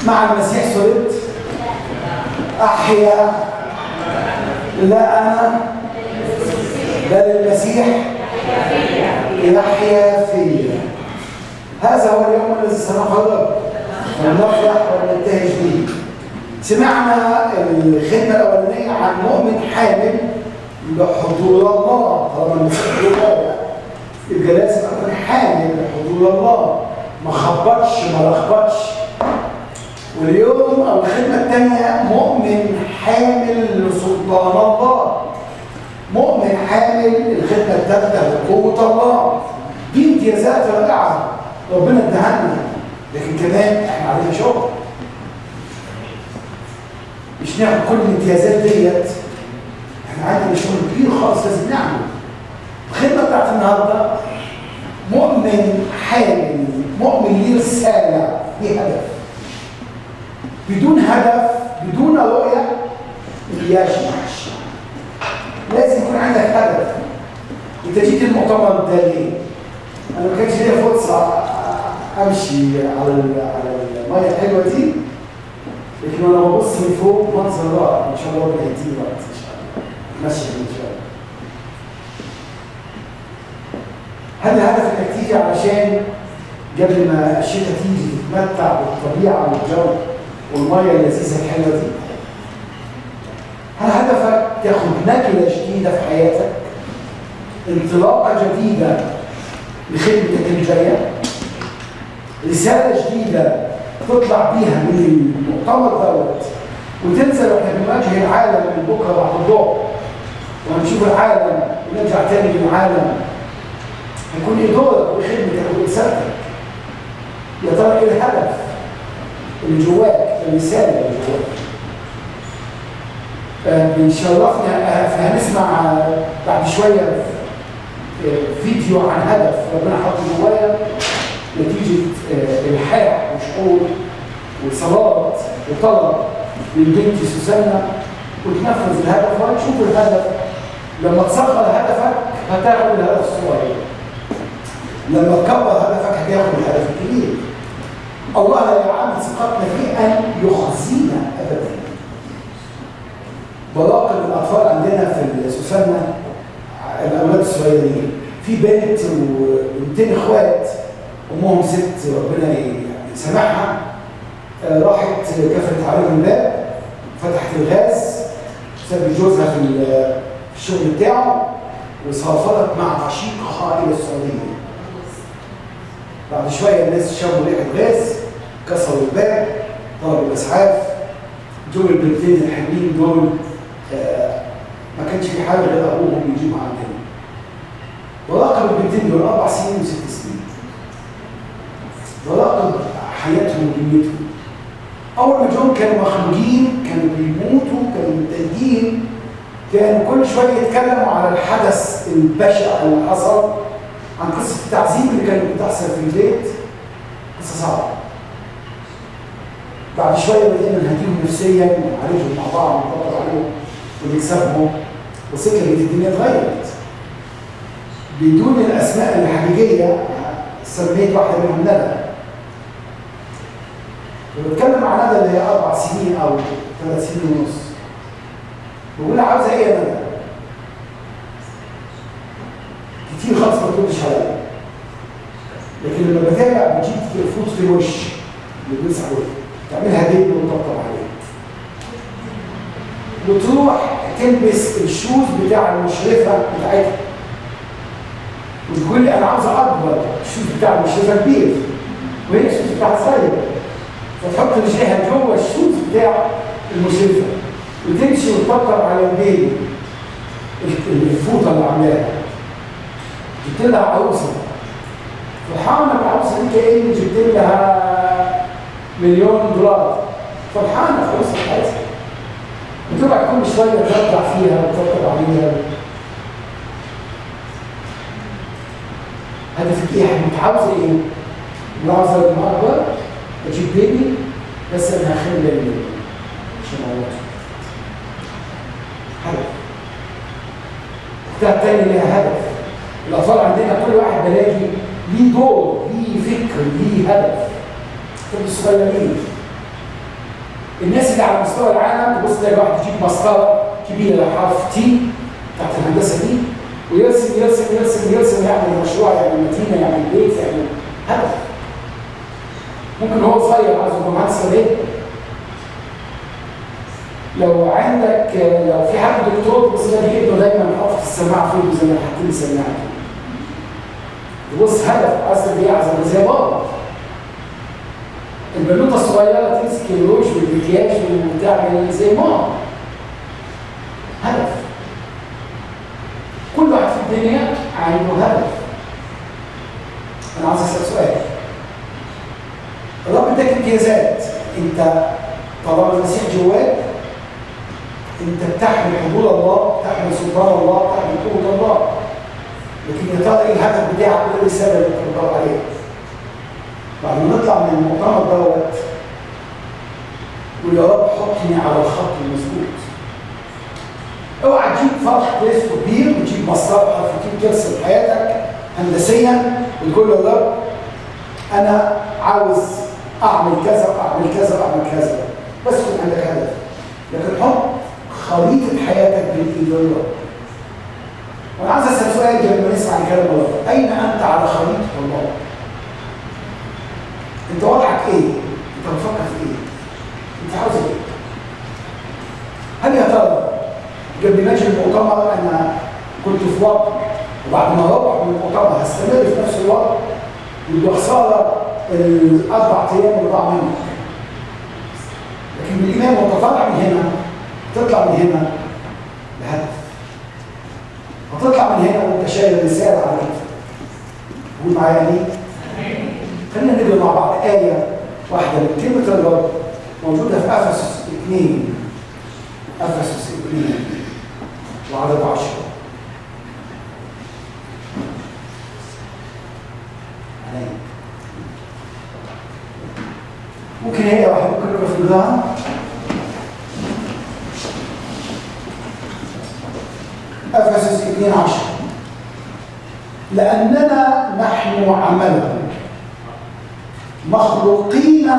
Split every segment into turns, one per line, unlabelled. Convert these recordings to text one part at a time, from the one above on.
مع المسيح صلبت أحيا لا أنا بل المسيح يحيا فيا هذا هو اليوم الذي سنحضر ونفرح وننتهج به سمعنا الخدمة الأولانية عن مؤمن حامل بحضور الله طالما المسيح جوايا يبقى لازم أكون حامل بحضور الله ما خبطش ما لخبطش واليوم او الخدمه الثانيه مؤمن حامل لسلطان الله مؤمن حامل الخدمه الثالثه لقوه الله دي امتيازات رائعه ربنا اداها لنا لكن كمان احنا علينا شغل مش ناخد كل الامتيازات ديت احنا عندنا شغل كبير خالص لازم نعمله الخدمه بتاعت النهارده مؤمن حامل مؤمن ليه رساله ليه هدف بدون هدف بدون رؤية ملياش معاش لازم يكون عندك هدف انت جيت المؤتمر ده ليه؟ انا ما كانش ليا فرصه امشي على على الميه الحلوه دي لكن وانا ببص من فوق منظر رائع ان شاء الله ربنا يديني وقت ان شاء الله ماشي ان شاء الله هل الهدف انك تيجي علشان قبل ما الشتاء تيجي تتمتع بالطبيعه والجو والميه اللذيذه الحلوه دي هل هدفك تاخد نقله جديده في حياتك انطلاقه جديده لخدمتك الجايه رساله جديده تطلع بيها من المؤتمر دوت وتنزل واحنا بنواجه العالم من بكره بعد الظهر وهنشوف العالم ونرجع تاني للعالم هيكون ايه دورك وخدمتك ورسالتك يا ترى ايه الهدف اللي جواك الرساله اللي جواك آه بيشرفنا آه فهنسمع بعد شويه آه فيديو عن هدف ربنا حطه جوايا نتيجه الحاح وشعور وصلاه وطلب من بنتي سوسنه وتنفذ الهدف وهتشوف الهدف لما تصغر هدفك هتاخد الهدف الصغير لما تكبر هدفك هتاخد الهدف الكبير الله لا يعامل ثقتنا فيه ان يخزينا ابدا براقب الاطفال عندنا في السوسنه الاولاد الصغيرين في بنت وبنتين اخوات امهم ست ربنا يسامحها راحت كفرت عليهم الباب فتحت الغاز سابت جوزها في الشغل بتاعه وسافرت مع عشيقها الى السعوديه بعد شويه الناس شافوا ريحه غاز كسروا الباب طلبوا الاسعاف دول البنتين الحلوين دول آه ما كانش في حاجه غير ابوهم يجيبوا عندنا وراقب البنتين دول اربع سنين وست سنين وراقب حياتهم ودنيتهم اول ما جم كانوا مخنوقين كانوا بيموتوا كانوا متضايقين كانوا كل شويه يتكلموا على الحدث البشع اللي حصل عن قصه التعذيب اللي كانت بتحصل في البيت قصه صعبه بعد شويه بدينا نهديهم نفسيا ونعالجهم مع بعض ونطبق عليهم ونكسبهم وصلنا ان الدنيا اتغيرت بدون الاسماء الحقيقيه سميت واحده منهم ندى وبتكلم عن ندى اللي هي اربع سنين او ثلاث سنين ونص بقول لها عاوزه ايه يا ندى؟ كتير خالص ما بتردش عليا لكن لما بتابع بتجيب فوت في الوش اللي بيمسح وجهه تعملها دب وتطبطب عليه وتروح تلبس الشوز بتاع المشرفه بتاعتها وتقول لي انا عاوزه اكبر الشوز بتاع المشرفه كبير وهي الشوز بتاعها صغير فتحط رجليها جوه الشوز بتاع المشرفه وتمشي وتطبطب على البيبي الفوطه اللي عاملاها جبت لها عروسه فرحانه بالعروسه دي كاني جبت لها مليون دولار فرحانه العروسه بتاعتها وتقعد كل شويه ترجع فيها وتطبطب عليها هدفك ايه؟ انت عاوزه ايه؟ عاوزه لما اكبر اجيب بيبي بس انا هخلي البيبي عشان اعوضه هدف اختها التاني ليها هدف الاطفال عندنا كل واحد بلاقي ليه دور ليه فكر ليه هدف طب الصغيرين الناس اللي على مستوى العالم تبص تلاقي واحد يجيب مسطره كبيره حرف تي بتاعت الهندسه دي ويرسم يرسم يرسم يرسم يعمل مشروع يعمل مدينه يعمل بيت يعمل هدف ممكن هو صغير عايز يبقى مهندس ليه؟ لو عندك لو في حد دكتور بص تلاقي ابنه دايما حاطط السماعه في ودنه زي ما حاطين السماعه تبص هدف اصل بيعزم زي بابا البنوته الصغيره تمسك الروش والمكياج وتعمل زي ماما هدف كل واحد في الدنيا عنده هدف انا عايز اسال سؤال الرب اداك امتيازات انت طالما المسيح جواك انت بتحمل حضور الله بتحمل سلطان الله بتحمل قوه الله لكن يا ترى ايه الهدف بتاعك وايه الرساله اللي انت بتدور عليها بعد ما نطلع من المؤتمر دوت قول يا رب حطني على الخط المظبوط اوعى تجيب فرح كويس كبير وتجيب مسطره حرف ترسم حياتك هندسيا وتقول له يا رب انا عاوز اعمل كذا واعمل كذا واعمل كذا بس يكون عندك هدف لكن حط خريطه حياتك بين ايد الله وانا عايز اسال سؤال قبل ما نسمع كلام الله اين انت على خريطه الله انت وضعك ايه انت بتفكر في ايه انت عاوز ايه هل يا ترى قبل ما اجي المؤتمر انا كنت في وضع وبعد ما اروح من المؤتمر هستمر في نفس الوضع يبقى خساره الاربع ايام اللي ضاع منك لكن بالايمان وانت طالع من هنا تطلع من هنا بهدف هتطلع من هنا وانت شايل رساله على كتفك قول معايا ليه؟ خلينا نقرا مع بعض آية واحدة من كلمة الرب موجودة في أفسس 2 أفسس 2 وعدد 10 ممكن هي واحدة ممكن نقرا في الجراحة أفسس 2 10 لأننا نحن عمله مخلوقين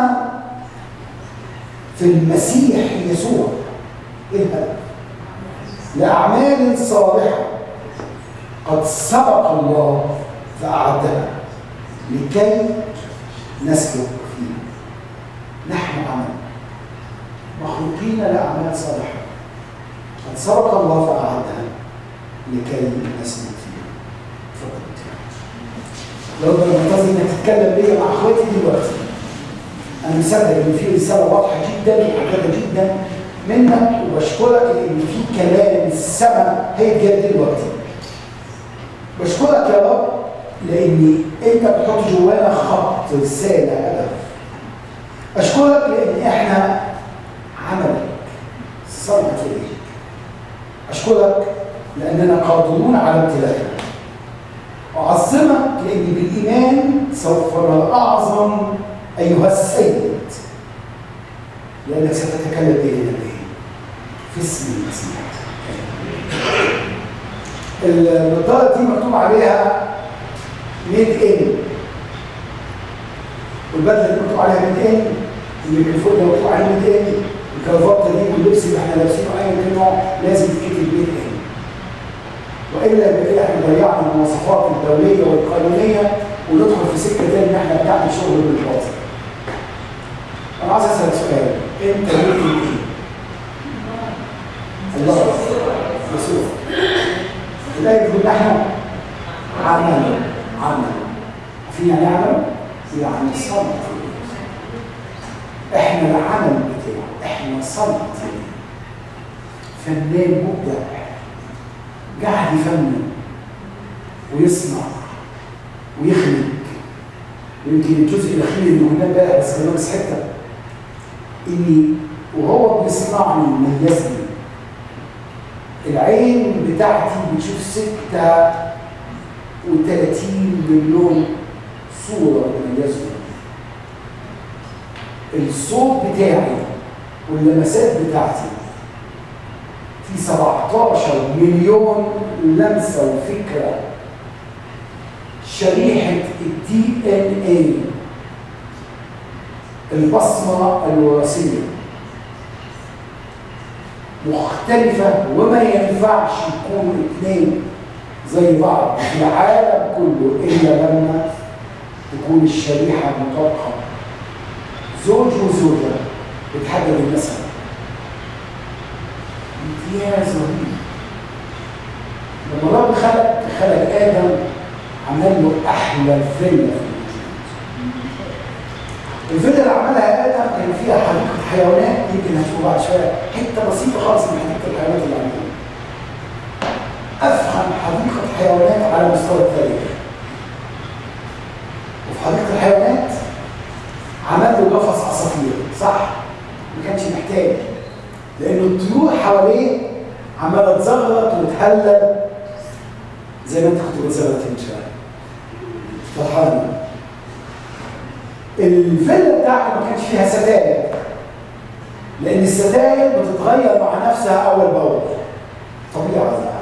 في المسيح يسوع ايه الهدف لاعمال صالحه قد سبق الله فاعدها لكي نسلك فيها نحن عمل مخلوقين لاعمال صالحه قد سبق الله فاعدها لكي نسلك فيها تفضل لو انا منتظر انك تتكلم ليا مع اخواتي دلوقتي انا مصدق ان في رساله واضحه جدا ومحدده جدا منك وبشكرك لان في كلام السماء هيتجاب دلوقتي بشكرك يا رب لان انت بتحط جوانا خط رساله هدف اشكرك لان احنا عملك صنعة ايديك اشكرك لاننا قادرون على امتلاكك أعظمك لأن بالإيمان سوف نرى أعظم أيها السيد لأنك ستتكلم بين به في اسم المسيح النظارة دي مكتوب عليها ميد إن والبدلة دي مكتوب عليها ميد إن الميكروفون ده مكتوب عليه ميد إن الكرافته دي واللبس اللي احنا لابسينه أيا كان نوع لازم يتكتب ميد إن والا يبقى كده احنا ضيعنا المواصفات الدوليه والقانونيه وندخل في سكه تاني ان احنا بنعمل شغل بالباطل. انا عايز اسالك سؤال انت ممكن ايه؟ الله يسوع الايه بتقول احنا عمل عمل عارفين يعني عمل؟ يعني صمت احنا العمل بتاعه احنا صمت فنان مبدع قاعد يفنن ويصنع ويخلق ويمكن الجزء الاخير اللي قلناه بقى بس كمان بس حته اني وهو بيصنعني ميزني العين بتاعتي بتشوف ستة وثلاثين مليون صورة مميزة الصوت بتاعي واللمسات بتاعتي في 17 مليون لمسة وفكرة شريحة الدي ان اي البصمة الوراثية مختلفة وما ينفعش يكونوا اثنين زي بعض في العالم كله إلا لما تكون الشريحة مطابقة زوج وزوجة بتحدد النسب امتياز رهيب لما رب خلق خلق آدم عمل له أحلى فيلا في الفيلا اللي عملها آدم كان فيها حديقة حيوانات يمكن هتشوفوا بعد شوية حتة بسيطة خالص من حديقة الحيوانات اللي عندنا أفهم حديقة حيوانات على مستوى التاريخ وفي حديقة الحيوانات عمل له قفص عصافير صح؟ ما كانش محتاج لأن الطيور حواليه عمالة تزغرط وتهلل زي ما انت كنت بتزغرط من شوية فرحانة الفيلا بتاعته ما كانش فيها ستاير لأن الستاير بتتغير مع نفسها أول بأول طبيعة بقى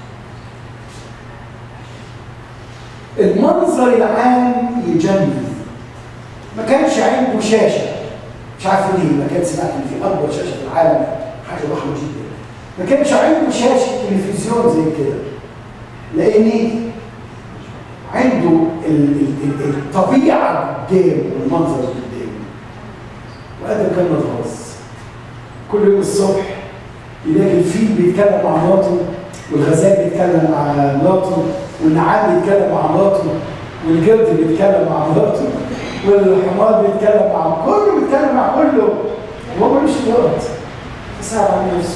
المنظر العام يجنن ما كانش عنده شاشة مش عارف ليه ما كان سمعت ان في اكبر شاشة في العالم حاجة ضخمة جدا ما كانش عنده شاشة تلفزيون زي كده لان عنده ال ال ال الطبيعة قدام والمنظر قدام وادم كان متغاظ كل يوم الصبح يلاقي الفيل بيتكلم مع مراته والغزال بيتكلم مع مراته والنعام بيتكلم مع مراته والجرد بيتكلم مع مراته والحمار بيتكلم مع كله بيتكلم مع كله وهو ملوش وقت فسأل عن نفسه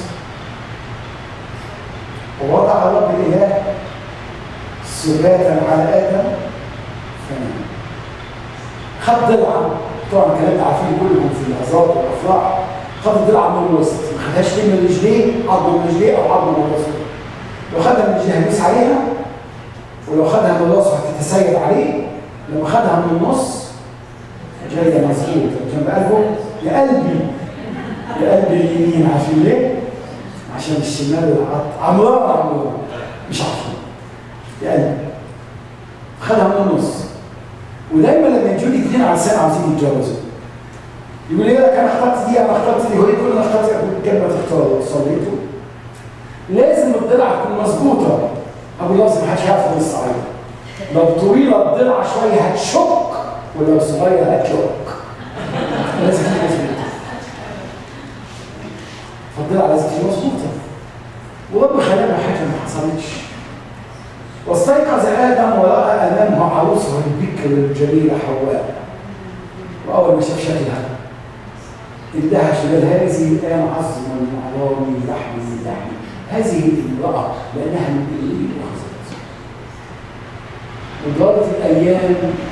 ووضع رب الإله سباتا على آدم فنام خد ضلعة طبعا الكلام ده عارفين كلكم في اللحظات والأفراح خد الضلعة من الوسط ما خدهاش ليه من رجليه عضم من رجليه أو عضم من راسه لو خدها من رجليه هيدوس عليها ولو خدها من راسه هتتسيد عليه لما خدها من النص جاية مظبوط جنب قلبه يا قلبي يا قلبي اليمين عارفين ليه؟ عشان الشمال عمران عمران مش عارفين يا قلبي خدها من النص ودايما لما يجوا لي اثنين على سنه عاوزين يتجوزوا يقول لي لك انا اخترت دي انا اخترت دي هو يقول انا اخترت كلمه تختار صليته لازم الضلع تكون مظبوطه ابو لفظ ما حدش يعرف من الصعيد لو طويله الضلع شويه هتشك ولو صغير هتشك لازم تكون مظبوطه فالضلع لازم تكون مظبوطه ورب خلقنا حاجه ما حصلتش واستيقظ ادم وراى امامه عروسه البكر الجميله حواء واول ما شاف شكلها اندهش قال هذه الان عظم من عظامي لحم من لحمي هذه الامراه لانها من ايدي واخذت ودارت الايام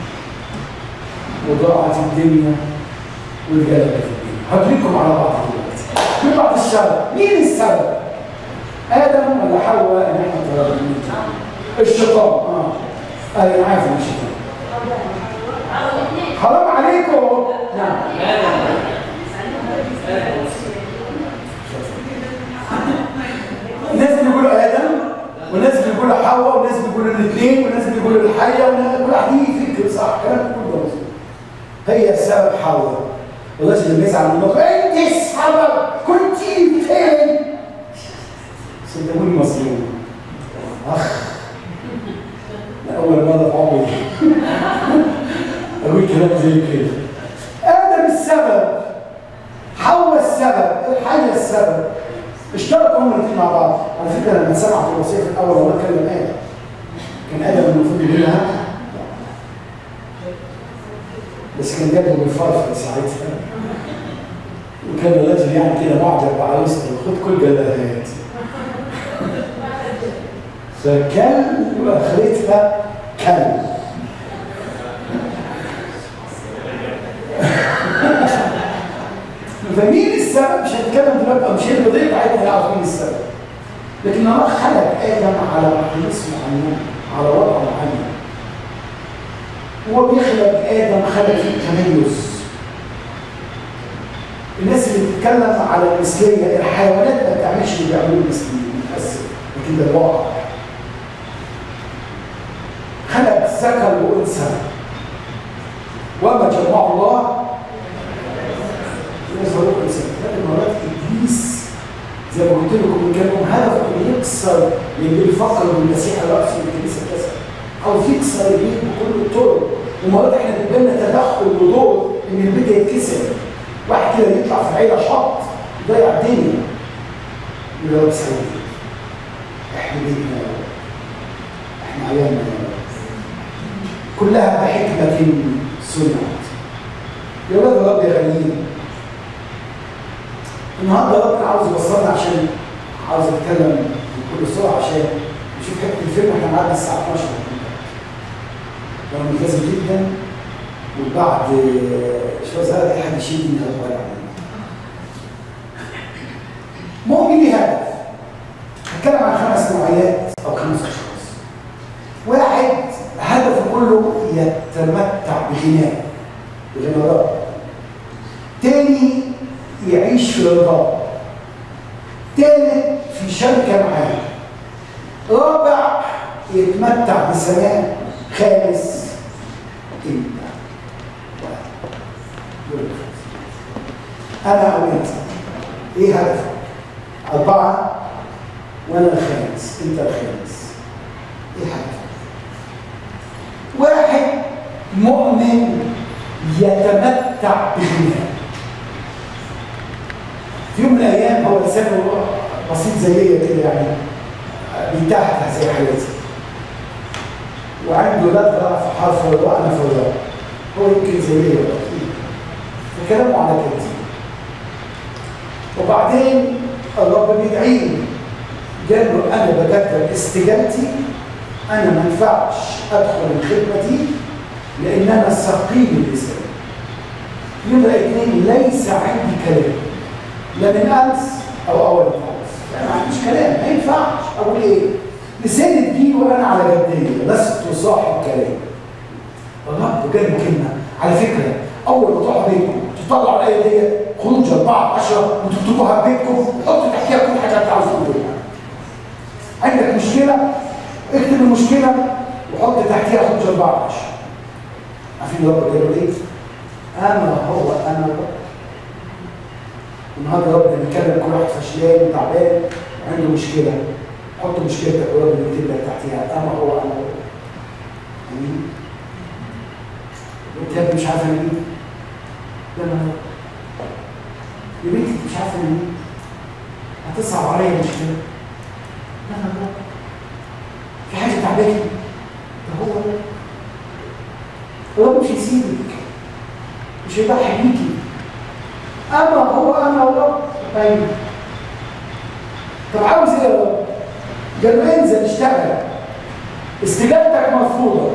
وضاعت الدنيا واتجلبت الدنيا هدرككم على بعض دلوقتي من بعض الشر مين السبب؟ ادم ولا حواء ان احنا طلبنا الشيطان اه انا عارف ان الشيطان حرام عليكم نعم الناس بيقولوا ادم وناس بيقولوا حواء وناس بيقولوا الاثنين وناس بيقولوا الحيه وناس كل واحد ليه فكر صح كلام كله ده مظبوط هي السبب حواء الراجل اللي بيزعل من النقطه انت السبب كنت فين صدقوني مظلوم اخ لأول مرة في عمري أقول كلام زي كده آدم السبب حواء السبب الحية السبب اشتركوا هم الاثنين مع بعض على فكرة لما سمعت الوصية في الأول والله كلم آدم كان آدم المفروض يقول لها بس كان جابه بالفرفة ساعتها وكان الرجل يعني كده معجب بعروسته خد كل جلالات فكل واخرتها كل فمين السبب مش هنتكلم دلوقتي مش هي القضيه بتاعتنا نعرف مين السبب لكن الله خلق ادم على مقياس معين على وضع معين هو بيخلق ادم خلق فيه تميز الناس اللي بتتكلم على المثليه الحيوانات ما بتعملش اللي بيعملوه المثليين للاسف لكن ده الواقع خلق ذكر وانثى وما جمع الله يظهر الانسان لكن مرات ابليس زي ما قلت لكم من كام يوم هدفه انه يكسر اللي بيفكر بالمسيح رأس الكنيسه كسر عاوز يكسر البيت بكل الطرق ومرات احنا بيبقى لنا تدخل ودور ان البيت يتكسر واحد كده يطلع في العيله شط يضيع الدنيا يقول يا رب سعيد احنا بيتنا يا رب احنا عيالنا يا رب كلها بحكمة صنعت يا ولاد الرب يا غاليين النهارده ربنا عاوز يوصلنا عشان عاوز اتكلم بكل سرعه عشان نشوف حته الفيلم احنا معدي الساعه 12 وانا ملتزم جدا وبعد شويه صغيره اي حد يشيل من هذا مؤمن ليه هدف هتكلم عن خمس نوعيات او خمس اشخاص واحد هدفه كله يتمتع بغناء بغنى رب تاني يعيش في رضا تالت في شركة معاه رابع يتمتع بسلام خامس انت انا او انت ايه هدفك اربعة وانا الخامس انت الخامس ايه هدفك واحد مؤمن يتمتع بغناه في يوم من الايام هو لسانه بسيط زيي كده يعني بيتحت زي حالتي وعنده لدغه في حرف الراء انا في الراء هو يمكن زيي اكيد فكلامه على كده وبعدين الرب بيدعيني قال له انا بقدر استجابتي انا ما ينفعش ادخل الخدمه دي لان انا ثقيل اللسان نمره اثنين ليس عندي كلام لا من امس او اول امس يعني ما عنديش كلام ما ينفعش اقول ايه لساني تجيلي وانا على جديه لست صاحب كلام الرب جاب كلمه على فكره اول ما تروحوا بيتكم تطلعوا الايه دي خروج 14 وتكتبوها في بيتكم وحطوا تحتيها كل حاجه انت عاوز تقولها عندك مشكله اكتب المشكله وحط تحتيها خروج 14 عارفين الرب قالوا ايه؟ انا هو انا الرب النهارده ربنا بيتكلم كل واحد فشلان وتعبان وعنده مشكله حط مشكلتك وربنا يكتب لك تحتيها انا هو انا هو امين انت مش عارف انا مين لا لا لا يا بنتي مش عارفه انا مين هتصعب عليا المشكله لا لا لا في حاجه تعبانه ده هو ده الرب مش هيسيبك مش هيضحي بيكي اما هو انا ورب طيب طب عاوز ايه يا رب؟ قال له انزل اشتغل استجابتك مرفوضه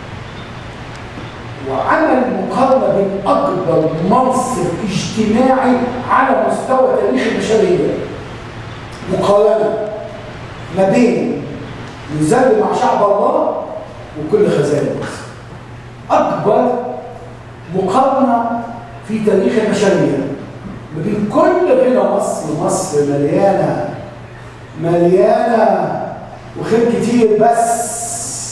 وعمل مقارنه بين اكبر منصب اجتماعي على مستوى تاريخ البشريه مقارنه ما بين يذل مع شعب الله وكل خزائن مصر اكبر مقارنه في تاريخ البشريه ما بين كل غنى مصر مصر مليانه مليانه وخير كتير بس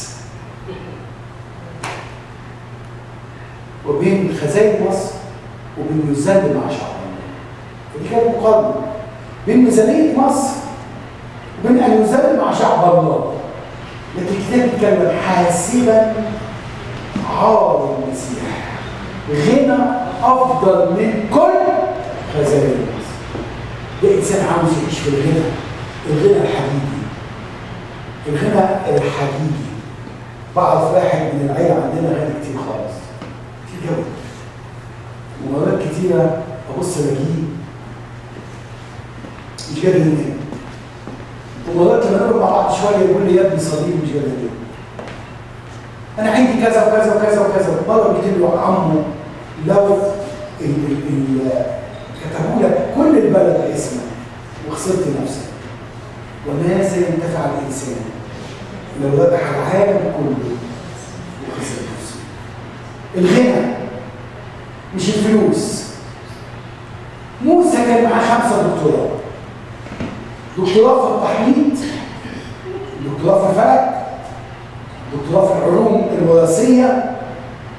وبين خزائن مصر وبين يزاد مع شعب فدي كانت مقارنه بين ميزانيه مصر وبين ان يزاد مع شعب الله لكن الكتاب بيتكلم حاسبا عار المسيح غنى افضل من كل خزائن مصر ده انسان عاوز يعيش في الغنى الغنى الحقيقي الغنى الحقيقي بعرف واحد من العيله عندنا غني كتير خالص كتير قوي ومرات كتيره ابص الاقيه مش قادر ينام ومرات لما نقعد مع بعض شويه يقول لي يا ابني صديقي مش قادر ينام انا عندي كذا وكذا وكذا وكذا مره بيكتب له عمه لو ال ال ال كتبوا لك كل البلد باسمك وخسرت نفسك وماذا ينتفع الانسان لو ربح العالم كله وخسر نفسه الغنى مش الفلوس موسى كان معاه خمسه دكتوراه دكتوراه في التحنيط دكتوراه في الفلك دكتوراه في العلوم الوراثيه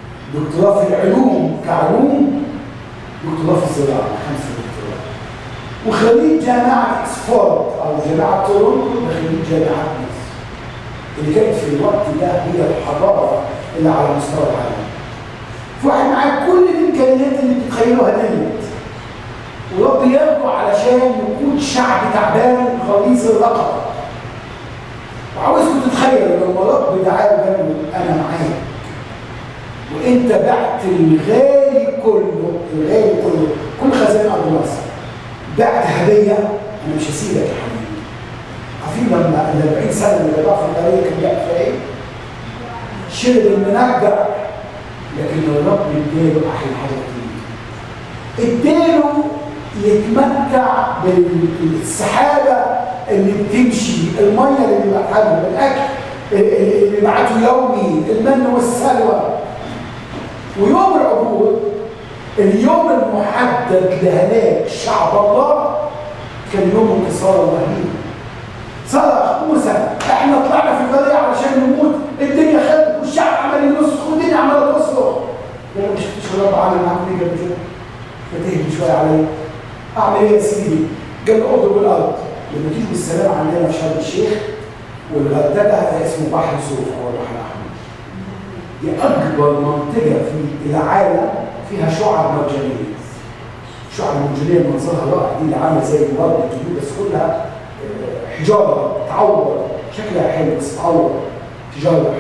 دكتوراه في العلوم كعلوم دكتوراه في الزراعه خمسه دكتوراه وخريج جامعه اكسفورد او جامعه تورونتو وخريج جامعه مصر اللي كانت في الوقت ده هي الحضاره اللي على مستوى العالم في واحد معاه كل الامكانيات اللي بتتخيلوها ديت ورب ياخده علشان يكون شعب تعبان غليظ الرقبه وعاوزكم تتخيلوا لما رب دعاه وقال له انا معاك وانت بعت الغالي كله الغالي كله كل خزائن ارض مصر بعت هديه انا مش هسيبك يا حبيبي عارفين لما ال 40 سنه اللي جابها في الطريق كان بيعمل فيها ايه؟ شرب المنجع لكن الرب اداله احلى حاجه فيه اداله يتمتع بالسحابه اللي بتمشي الميه اللي بيبعتها له الاكل اللي بيبعته يومي المن والسلوى ويوم العبور اليوم المحدد لهلاك شعب الله كان يوم انتصار رهيب صرخ موسى احنا طلعنا في البريه علشان نموت الدنيا خدت والشعب عمال ينصرخ والدنيا عماله تصرخ يا ما شفتش الرب عامل معاكم ايه قبل كده فتهدي شويه عليا اعمل ايه يا سيدي؟ قال اضرب الارض لما تيجي بالسلام عندنا في شرم الشيخ والغردقه اسمه بحر سوف او البحر الاحمر دي اكبر منطقه في العالم فيها شعب مرجانيه الشعب المرجانيه منظرها رائع دي اللي عامله زي الورد الكبير بس كلها حجاره تعور شكلها حلو بس تعور تجرح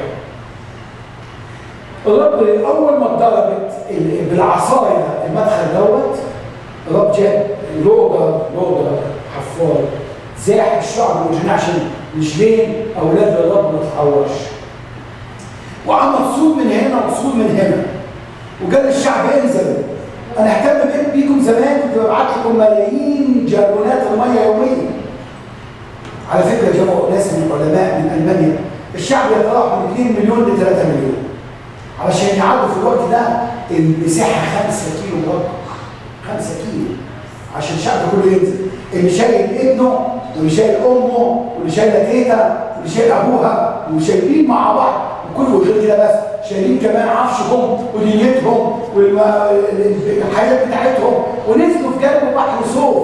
الرب اول ما اتضربت بالعصايه المدخل دوت الرب جاب لوجر لوجر حفار زاح الشعب المرجانيه عشان رجلين اولاد الرب ما تتعورش وعمل صوت من هنا وصوت من هنا وقال للشعب انزلوا انا اهتم بيكم زمان كنت ببعت لكم ملايين جالونات الميه يوميا على فكره جابوا ناس من العلماء من المانيا الشعب يتراوح من 2 مليون ل 3 مليون علشان يعدوا في الوقت ده المساحه 5 كيلو برضه 5 كيلو عشان الشعب كله ينزل اللي شايل ابنه واللي شايل امه واللي شايله تيتا واللي شايل ابوها وشايلين مع بعض وكله غير كده بس شايلين كمان عفشهم ودنيتهم والحياه بتاعتهم ونزلوا في جنب بحر صوف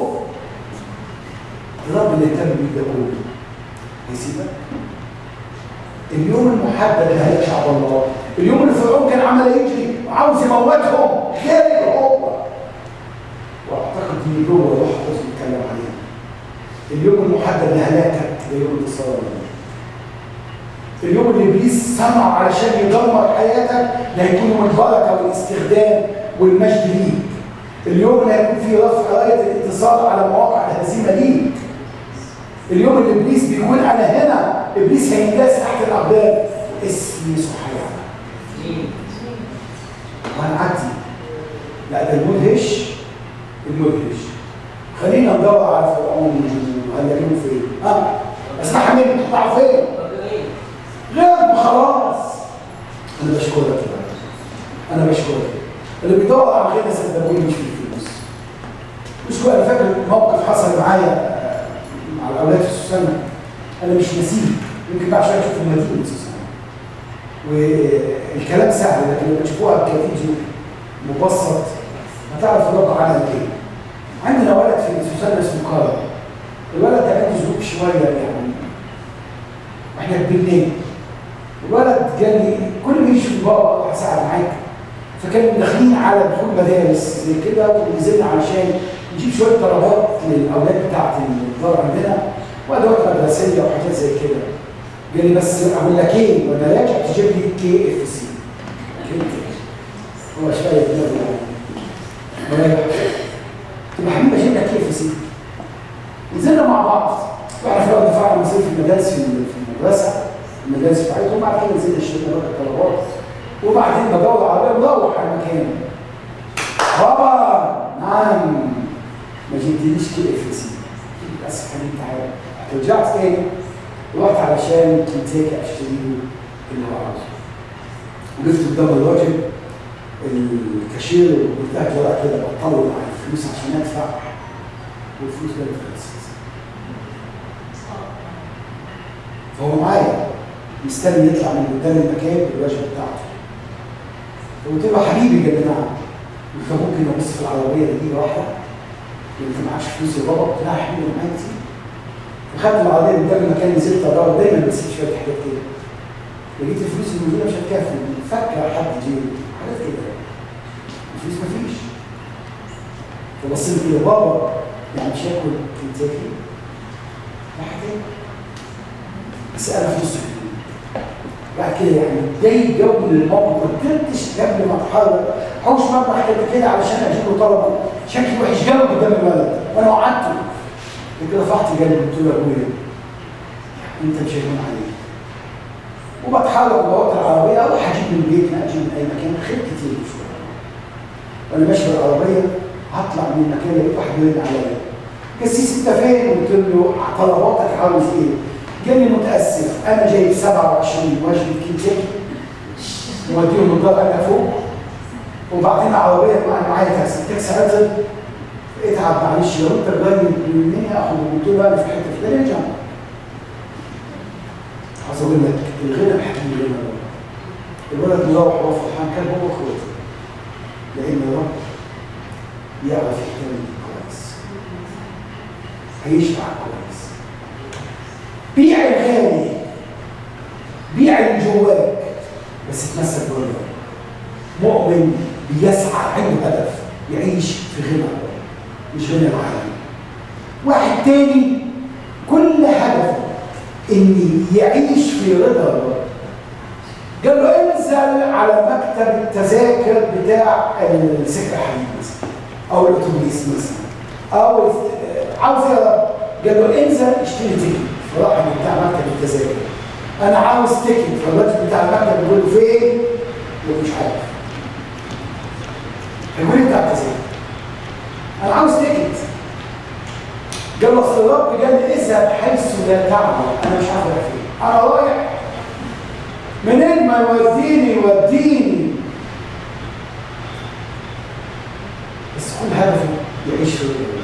الرب اللي اهتم بيه ده كله هيسيبك اليوم المحدد لهلاك شعب الله اليوم اللي فرعون كان عمال يجري وعاوز يموتهم غير هو واعتقد دي جوه روح القدس بيتكلم عليها اليوم المحدد لهلاكك ده يوم انتصار اليوم اللي ابليس صنع علشان يدمر حياتك ده هيكون يوم البركه والاستخدام والمجد ليك اليوم اللي هيكون فيه رفع رايه الانتصار على مواقع الهزيمه ليك اليوم اللي ابليس بيكون انا هنا ابليس هينداس تحت الاقدام اسم يسوع هيعمل وهنعدي لا ده المدهش المدهش خلينا ندور على فرعون وهنلاقيهم فين ها اسمعها مني تطلعوا فين غير خلاص انا بشكرك يا انا بشكرك اللي بيدور على غير صدقوني مش في الفلوس مش انا فاكر موقف حصل معايا مع الاولاد في سوسنه انا مش نسيه يمكن بعد شويه اشوف المدينه سوسنه والكلام سهل لكن لما تشوفوها كفيديو مبسط هتعرف الوضع عمل ايه عندنا ولد في سوسنه اسمه كارل الولد ده عنده ظروف شويه يعني واحنا بننام الولد قال لي كل ما يجي بابا اروح اساعد معاك فكانوا داخلين على دخول مدارس زي كده ونزلنا علشان نجيب شويه طلبات للاولاد بتاعت الدار عندنا وادوات مدرسيه وحاجات زي كده قال لي بس اقول لك ايه وانا راجع تجيب لي كي اف سي هو شويه دماغه يعني قلت له حبيبي اجيب لك كي اف سي نزلنا مع بعض واحنا في الوقت دفعنا مصاريف المدارس في المدرسه المدارس بتاعتهم بعد كده نزلنا اشترينا بقى الطلبات وبعدين بدور على العربيه وروح على المكان بابا نعم ما جبتليش كي اف سي بس خليك تعالى رجعت تاني رحت علشان كنتاكي اشتري له اللي هو عاوزه وقفت قدام الراجل الكاشير وقلت له ورقه كده بطلوا على الفلوس عشان ادفع والفلوس كانت خلصت فهو معايا مستني يطلع من قدام المكان بالواجهه بتاعته فقلت له حبيبي قال لي نعم قلت له ممكن ابص في العربيه دي واحده انت معكش فلوس يا بابا لا يا حبيبي معايا كتير فخدت العربيه قدام المكان نزلت ادور دايما بسيب شويه حاجات كده لقيت الفلوس الموجوده مش هتكفي فكر حد جيبي حاجات كده الفلوس مفيش فبصيت كده بابا يعني مش هاكل كنتاكي لا حاجه بس انا في نص اليوم. بعد كده يعني جاي جو للموقف ما قدرتش قبل ما اتحرك حوش مبلغ كده كده علشان اجيب له طلبه شكلي وحش جامد قدام الولد وانا وعدته كده رفعت جنبي قلت له يا ابويا انت مش هيكون عليك وبتحرك وبوط العربيه اروح اجيب من بيتنا اجيب من اي مكان خير كتير شويه وانا ماشي بالعربيه هطلع من المكان لقيت واحد بيرن عليا قسيس انت فين؟ قلت له طلباتك عاوز ايه؟ قال لي متاسف انا جايب 27 وجبه كنتاكي موديهم الدار انا فوق وبعدين عربيه معايا معايا تاكسي التاكسي عطل اتعب معلش لو انت قريب مني اخد قلت له انا في حته فلانيه جنب عايز اقول لك الغنى بحكم الغنى الولد مروح وهو فرحان كان هو اخوته لان الرب يعرف يحتمل كويس هيشبع كويس بيع الغالي بيع اللي جواك بس تمسك بالرب مؤمن بيسعى عنده هدف يعيش في غنى مش غنى العالم واحد تاني كل هدفه ان يعيش في رضا الرب قال له انزل على مكتب التذاكر بتاع السكه الحديد مثلا او الاتوبيس مثلا او عاوز ايه يا رب؟ قال له انزل اشتري تيكت فراح بتاع مكتب التذاكر انا عاوز تيكت فالراجل بتاع المكتب بيقول له فين؟ يقول مش عارف يقول لي بتاع التذاكر انا عاوز تيكت قال له اصل الرب قال لي اذهب حيث لا تعلم انا مش عارف اروح فين انا رايح منين ما يوديني يوديني بس كل هدفه يعيش في الرب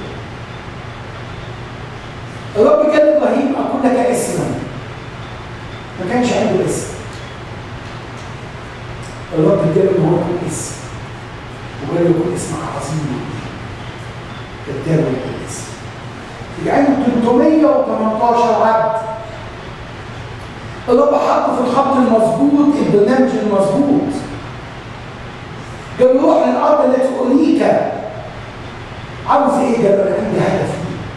الرب قال لابراهيم اقول لك اسما ما كانش عنده اسم الرب قال له ان هو يكون اسم وقال له يكون اسمك عظيم اداله الاسم يعني 318 عبد الرب حطه في الخط المظبوط البرنامج المظبوط قال له روح للارض التي اريك عاوز ايه؟ قال له انا عندي هدف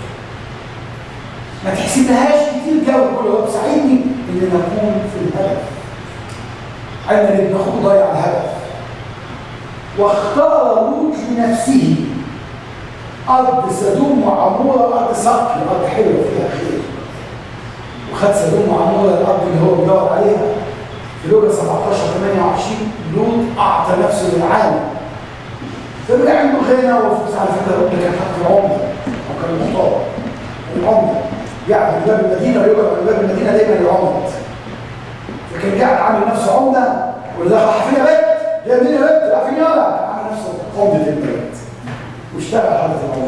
ما تحسبهاش كتير قوي قول له رب ساعدني ان نكون في الهدف عندنا ابن اخوه ضيع الهدف واختار لوط لنفسه أرض سدوم وعمورة أرض صقر أرض حلوة فيها خير وخد سدوم وعمورة الأرض اللي هو بيدور عليها في لوجا 17 28 لوط أعطى نفسه للعالم فبقى عنده غنى وفلوس على فكرة ربنا كان حاطط العملة أو كان المختار العملة قاعد في باب المدينة ويقعد على باب المدينة دايما العملة فكان قاعد عامل نفسه عملة ولا راح فينا بيت جاي منين يا بيت راح فينا ولا عامل نفسه عملة البلد واشتغل حالة العمر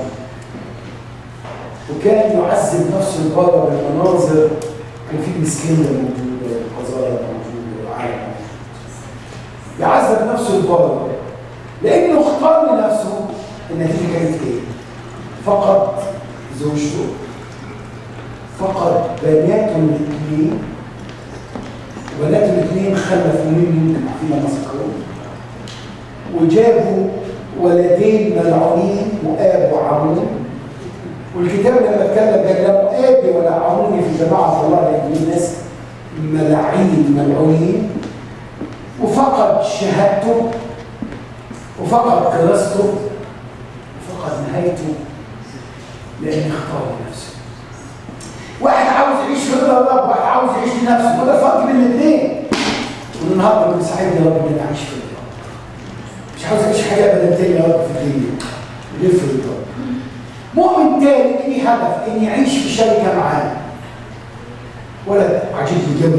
وكان يعذب نفسه البابا بالمناظر كان في مسكينة موجودة وقذارة موجودة وعالم موجود يعذب نفسه البابا لأنه اختار لنفسه النتيجة كانت إيه؟ فقد زوجته فقد بناته الاثنين وبناته الاثنين خلفوا منه فيما مسكروه وجابوا ولدين ملعونين مؤاب وعمون والكتاب لما اتكلم قال لا مؤاب ولا عمون في جماعه الله لان الناس ملاعين ملعونين وفقد شهادته وفقد كراسته وفقد نهايته لان اختار نفسه واحد عاوز يعيش في رضا الرب واحد عاوز يعيش لنفسه وده فرق بين الاثنين والنهارده بنساعدنا يا رب ان نعيش في الرضا مش عاوز اعيش حاجه ابدا تاني يا رب في الدنيا غير في الرضا مؤمن تاني ليه هدف ان يعيش في شركه معاه ولد عجيب جميل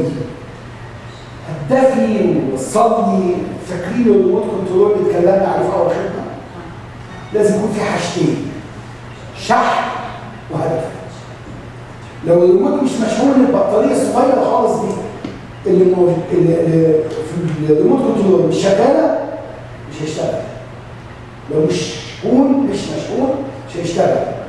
هدفني وصلني فاكرين الريموت كنترول اللي اتكلمنا عليه في اول خدمه لازم يكون في حاجتين شحن وهدف لو الريموت مش مشحون البطاريه الصغيره خالص دي اللي, مو... اللي, اللي في الريموت كنترول مش شغاله مش هيشتغل لو مش مشحون مش مشحون مش هيشتغل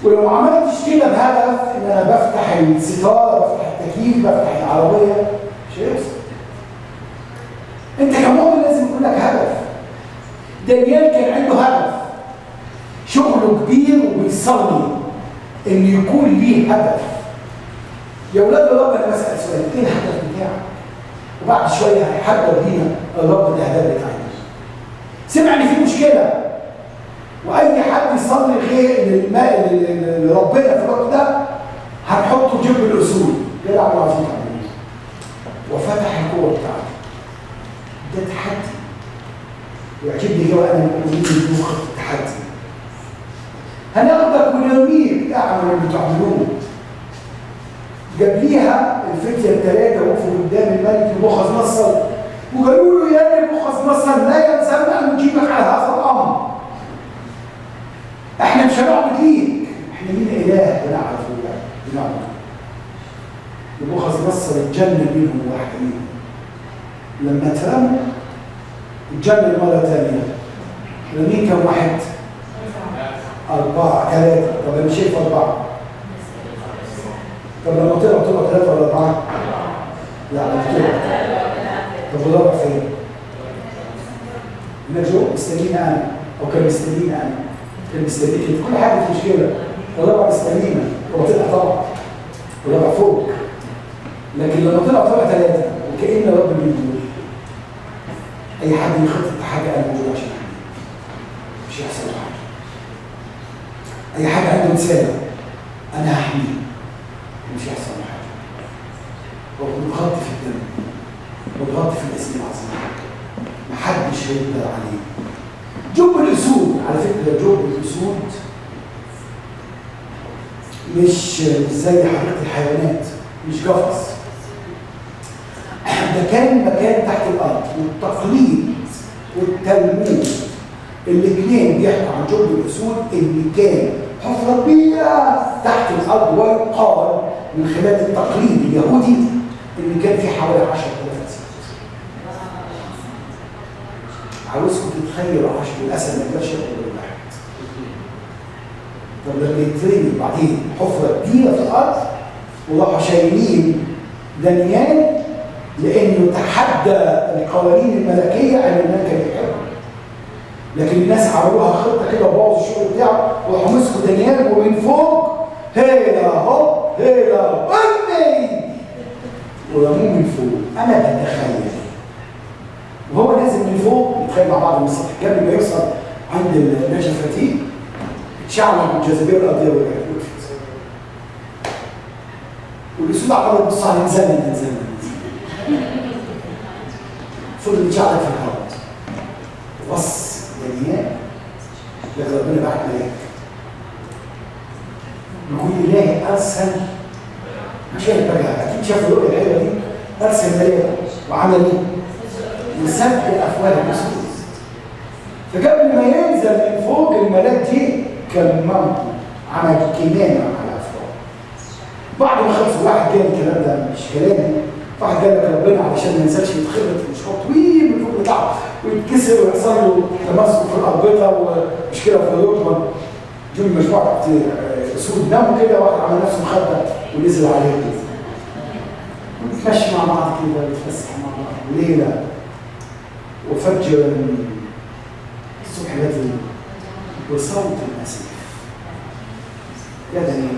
ولو ما عملتش كده بهدف ان انا بفتح الستاره بفتح التكييف بفتح العربيه مش هيوصل انت كمؤمن لازم يكون لك هدف دانيال كان عنده هدف شغله كبير وبيصلي ان يكون ليه هدف يا ولاد الرب انا بسال سؤال ايه الهدف بتاعك وبعد شويه هيحدد لينا الرب الاهداف بتاعنا سمع ان في مشكله واي حد يصلي غير للماء لربنا في الوقت ده هنحطه جنب الاصول ده العبد العظيم وفتح القوه بتاعته ده تحدي ويعجبني جوا انا المؤمنين بدون خط التحدي هناخدك ونرميك اعمل اللي بتعملوه جاب ليها الفتيه الثلاثه وقفوا قدام الملك نبوخذ نصر وقالوا له يا نبوخذ نصر لا يلزمنا ان نجيبك على هذا الامر احنا مش هنعبد ليك احنا مين اله بنعرفه يعني بنعبد نبوخذ نصر اتجنن منهم واحد منهم لما اترموا اتجنن مره ثانيه لمين كم واحد؟ أربعة ثلاثة طب أنا شايف أربعة طب لما طلع طلع ثلاثة ولا أربعة؟ لا لما طلع طب الرابع فين؟ نجو مستنينا أنا أو كان مستنينا أنا كان مستنينا كل حاجة في مشكلة الرابع مستنينا هو طلع طبعا الرابع فوق لكن لما طلع طلع ثلاثة وكأن رب بيقول أي حد يخطط حاجة أنا موجود عشان مش هيحصل حاجة اي حاجه عنده رساله انا هحميه مش هيحصل له حاجه هو متغطي في الدم متغطي في الاسم العظيم محدش هيقدر عليه جب الاسود على فكره جب الاسود مش مش زي حديقه الحيوانات مش قفص ده كان مكان تحت الارض والتقليد والتلميذ الاثنين بيحكوا عن جب الاسود اللي كان حفره كبيره تحت الارض ويقال من خلال التقليد اليهودي ان كان في حوالي 10000 اسد عاوزكم تتخيلوا 10 الاسد ما يقدرش ياكل واحد طب لما يترمي بعدين حفره كبيره في الارض وراحوا شايلين دانيال لانه تحدى القوانين الملكيه ان الملك يحبه لكن الناس عملوها خطه كده وبوظوا الشغل بتاعه وراحوا مسكوا دانيال ومن فوق هيلا هوب هيلا امي ورموه من فوق انا بتخيل وهو نازل من فوق نتخيل مع بعض من السطح الجبل ما يوصل عند النجفتين اتشعلق بالجاذبيه الارضيه وقعت والاسود عمال تبص على نزلنا نزلنا فضل يتشعلق في الارض بص دانيال لكن ربنا بعت ملاك يقول إلهي أرسل شايف بقى أكيد شاف الرؤية الحلوة دي أرسل ملاك وعمل إيه؟ وسد أفواه الأسود فقبل ما ينزل من فوق الملاك دي كممه عمل كمامة على أفواه بعد ما خلص واحد قال الكلام ده مش كلامي واحد قال لك ربنا علشان ما ينزلش يتخبط في مشوار طويل من فوق بتاعه ويتكسر ويحصل له تمسك في الاربطه ومشكله في الركبه دول مجموعه اسود ناموا كده واحد عمل نفسه مخده ونزل عليه كده ونتمشي مع بعض كده ونتفسح مع بعض ليله وفجر الصبح بدري بصوت الاسف يا دنيا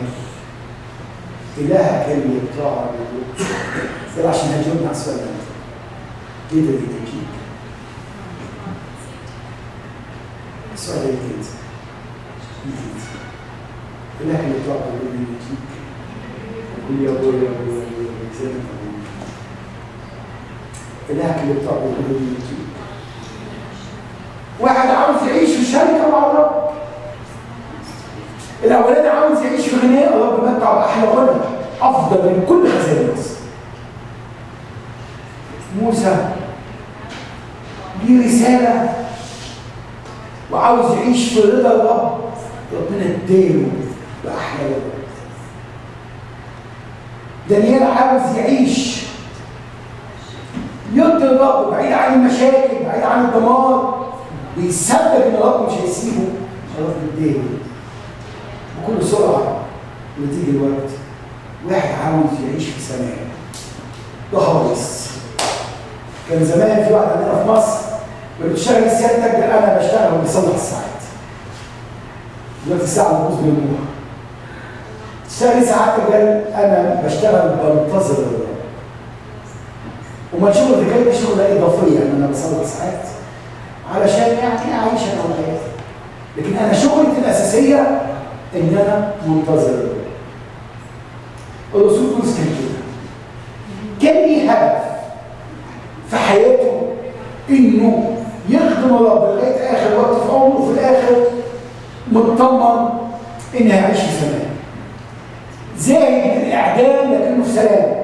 إلهك اللي يقطع قال عشان هجاوبنا على السؤال ده ايه ده اللي يجيك؟ السؤال ده يجيك إلهك اللي يقطع اللي يجيك قول يا ابويا يا ابويا يا ابويا زي ما تقول إلهك اللي يقطع اللي يجيك واحد عاوز يعيش في شركة مع الرب الاولاني عاوز يعيش في غناء الرب متع باحلى غنى افضل من كل خزائن مصر موسى ليه رساله وعاوز يعيش في رضا الرب ربنا اداله باحلى غنى دانيال عاوز يعيش يرضي الرب بعيد عن المشاكل بعيد عن الدمار بيصدق ان الرب مش هيسيبه الرب اداله بكل سرعه نتيجه الوقت واحد عاوز يعيش في سلام ده خالص كان زمان في واحد عندنا في مصر بتشتغل سيادتك انا بشتغل وبصلح الساعات دلوقتي الساعه بتبوظ من تشتغل ساعات قال انا بشتغل بنتظر الرب وما الشغل اللي كان شغل اضافيه ان انا بصلح ساعات علشان يعني اعيش انا وحياتي لكن انا شغلتي الاساسيه ان انا منتظر الرب الرسول بولس كان كده كان ليه هدف في حياته انه يخدم الرب لغايه اخر وقت في عمره وفي الاخر مطمن ان هيعيش في سلام زاهد الاعدام لكنه في سلام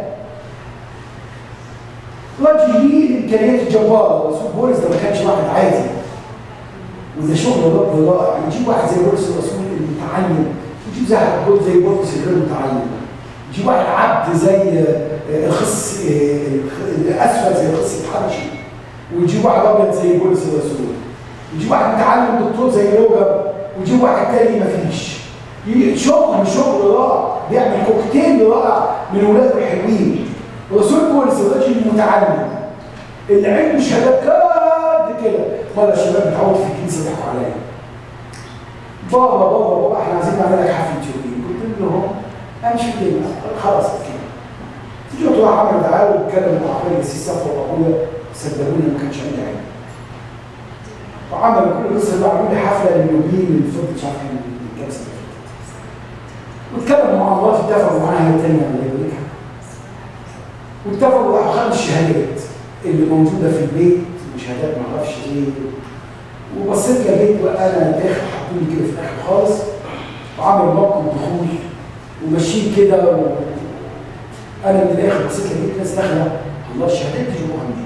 راجل ليه الامكانيات الجباره الرسول بولس ده ما كانش واحد عادي وده شغل الرب رائع نجيب واحد زي بولس الرسول المتعلم نجيب زي زي بولس الغير متعلم نجيب واحد عبد زي الخص الاسود زي الخص الحبشي ونجيب واحد ابيض زي بولس الرسول نجيب واحد متعلم دكتور زي لوجا ونجيب واحد تاني مفيش شغل شغل رائع بيعمل كوكتيل رائع من ولاده الحلوين رسول بولس الرجل المتعلم اللي عنده شهادات قد كده مره الشباب بتعود في الكنيسه ضحكوا عليا بابا بابا بابا احنا عايزين نعمل لك حفله تشوفين قلت لهم انا مش في الكلمه خلاص كده تيجي تروح عمل تعالى واتكلم مع اخويا السيس صفوه وابويا صدقوني ما كانش عندي عين وعملوا كل القصه اللي عملوا لي حفله للنوبيين من فضل مش عارف من كام سنه واتكلموا مع مراتي اتفقوا معاها هي الثانيه ولا يقول واتفقوا راحوا خدوا الشهادات اللي موجوده في البيت وشهادات ما اعرفش ايه وبصيت لقيت وانا داخل حاطيني كده في الاخر خالص وعامل موقف دخول وماشيين كده و... انا من الاخر بصيت لقيت ناس داخله الله الشهادات دي جابوها منين؟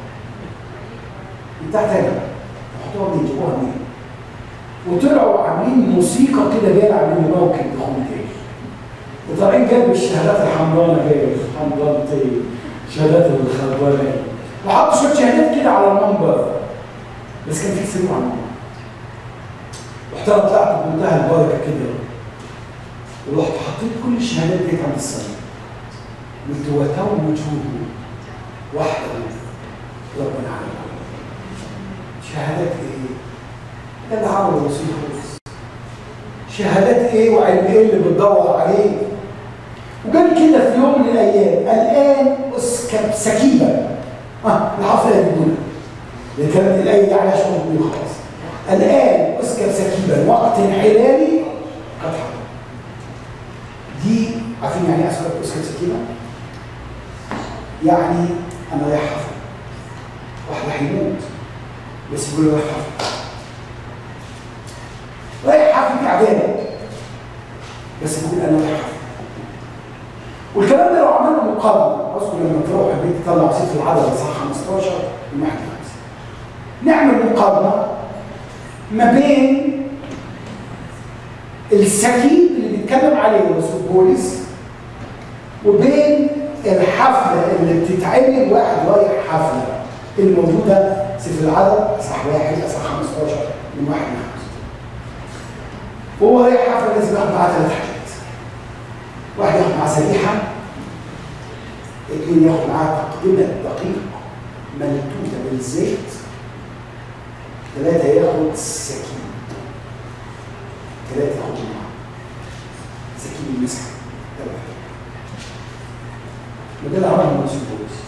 من تحت هنا حطوها منين؟ جابوها منين؟ وطلعوا عاملين موسيقى كده جايه عاملين موكب دخول تاني وطالعين جايب الشهادات الحمضانه جايه حمضان تاني شهادات الخربانه وحطوا شويه شهادات كده على المنبر بس كان في سلوك على المنبر رحت انا طلعت بمنتهى البركه كده ورحت حطيت كل الشهادات دي عند الصلاه قلت وتوجوه وحده ربنا العالمين شهادات ايه؟ ده اللي عمله الرسول بولس شهادات ايه وعلم ايه اللي بتدور عليه وقال كده في يوم من الايام الان اسكب سكيبه اه الحفله يقولها اللي كانت الايه دي عليها شغل كبير خالص الان اسكب سكيبا وقت انحلالي قد حضر دي عارفين يعني ايه اسكب اسكب سكيبا؟ يعني انا رايح حفله واحد هيموت بس يقول له رايح حفله رايح حفله اعدادك بس يقول انا رايح حفله والكلام ده لو عملنا مقارنه اذكر لما تروح البيت تطلع صفر العدد اصحاح 15 ومحك نعمل مقارنه ما بين السكيب اللي بيتكلم عليه الرسول بولس وبين الحفله اللي بتتعمل واحد رايح حفله الموجوده سفر العدد اصحاح واحد اصحاح 15 من واحد لخمسه وهو رايح حفله لازم ياخد معاه ثلاث حاجات واحد ياخد معاه سريحه اثنين ياخد معاه تقدمه دقيق ملتوته بالزيت ثلاثه ياخد سكين ثلاثه ياخد معاه سكين المسح وده اللي عمله الرسول بولس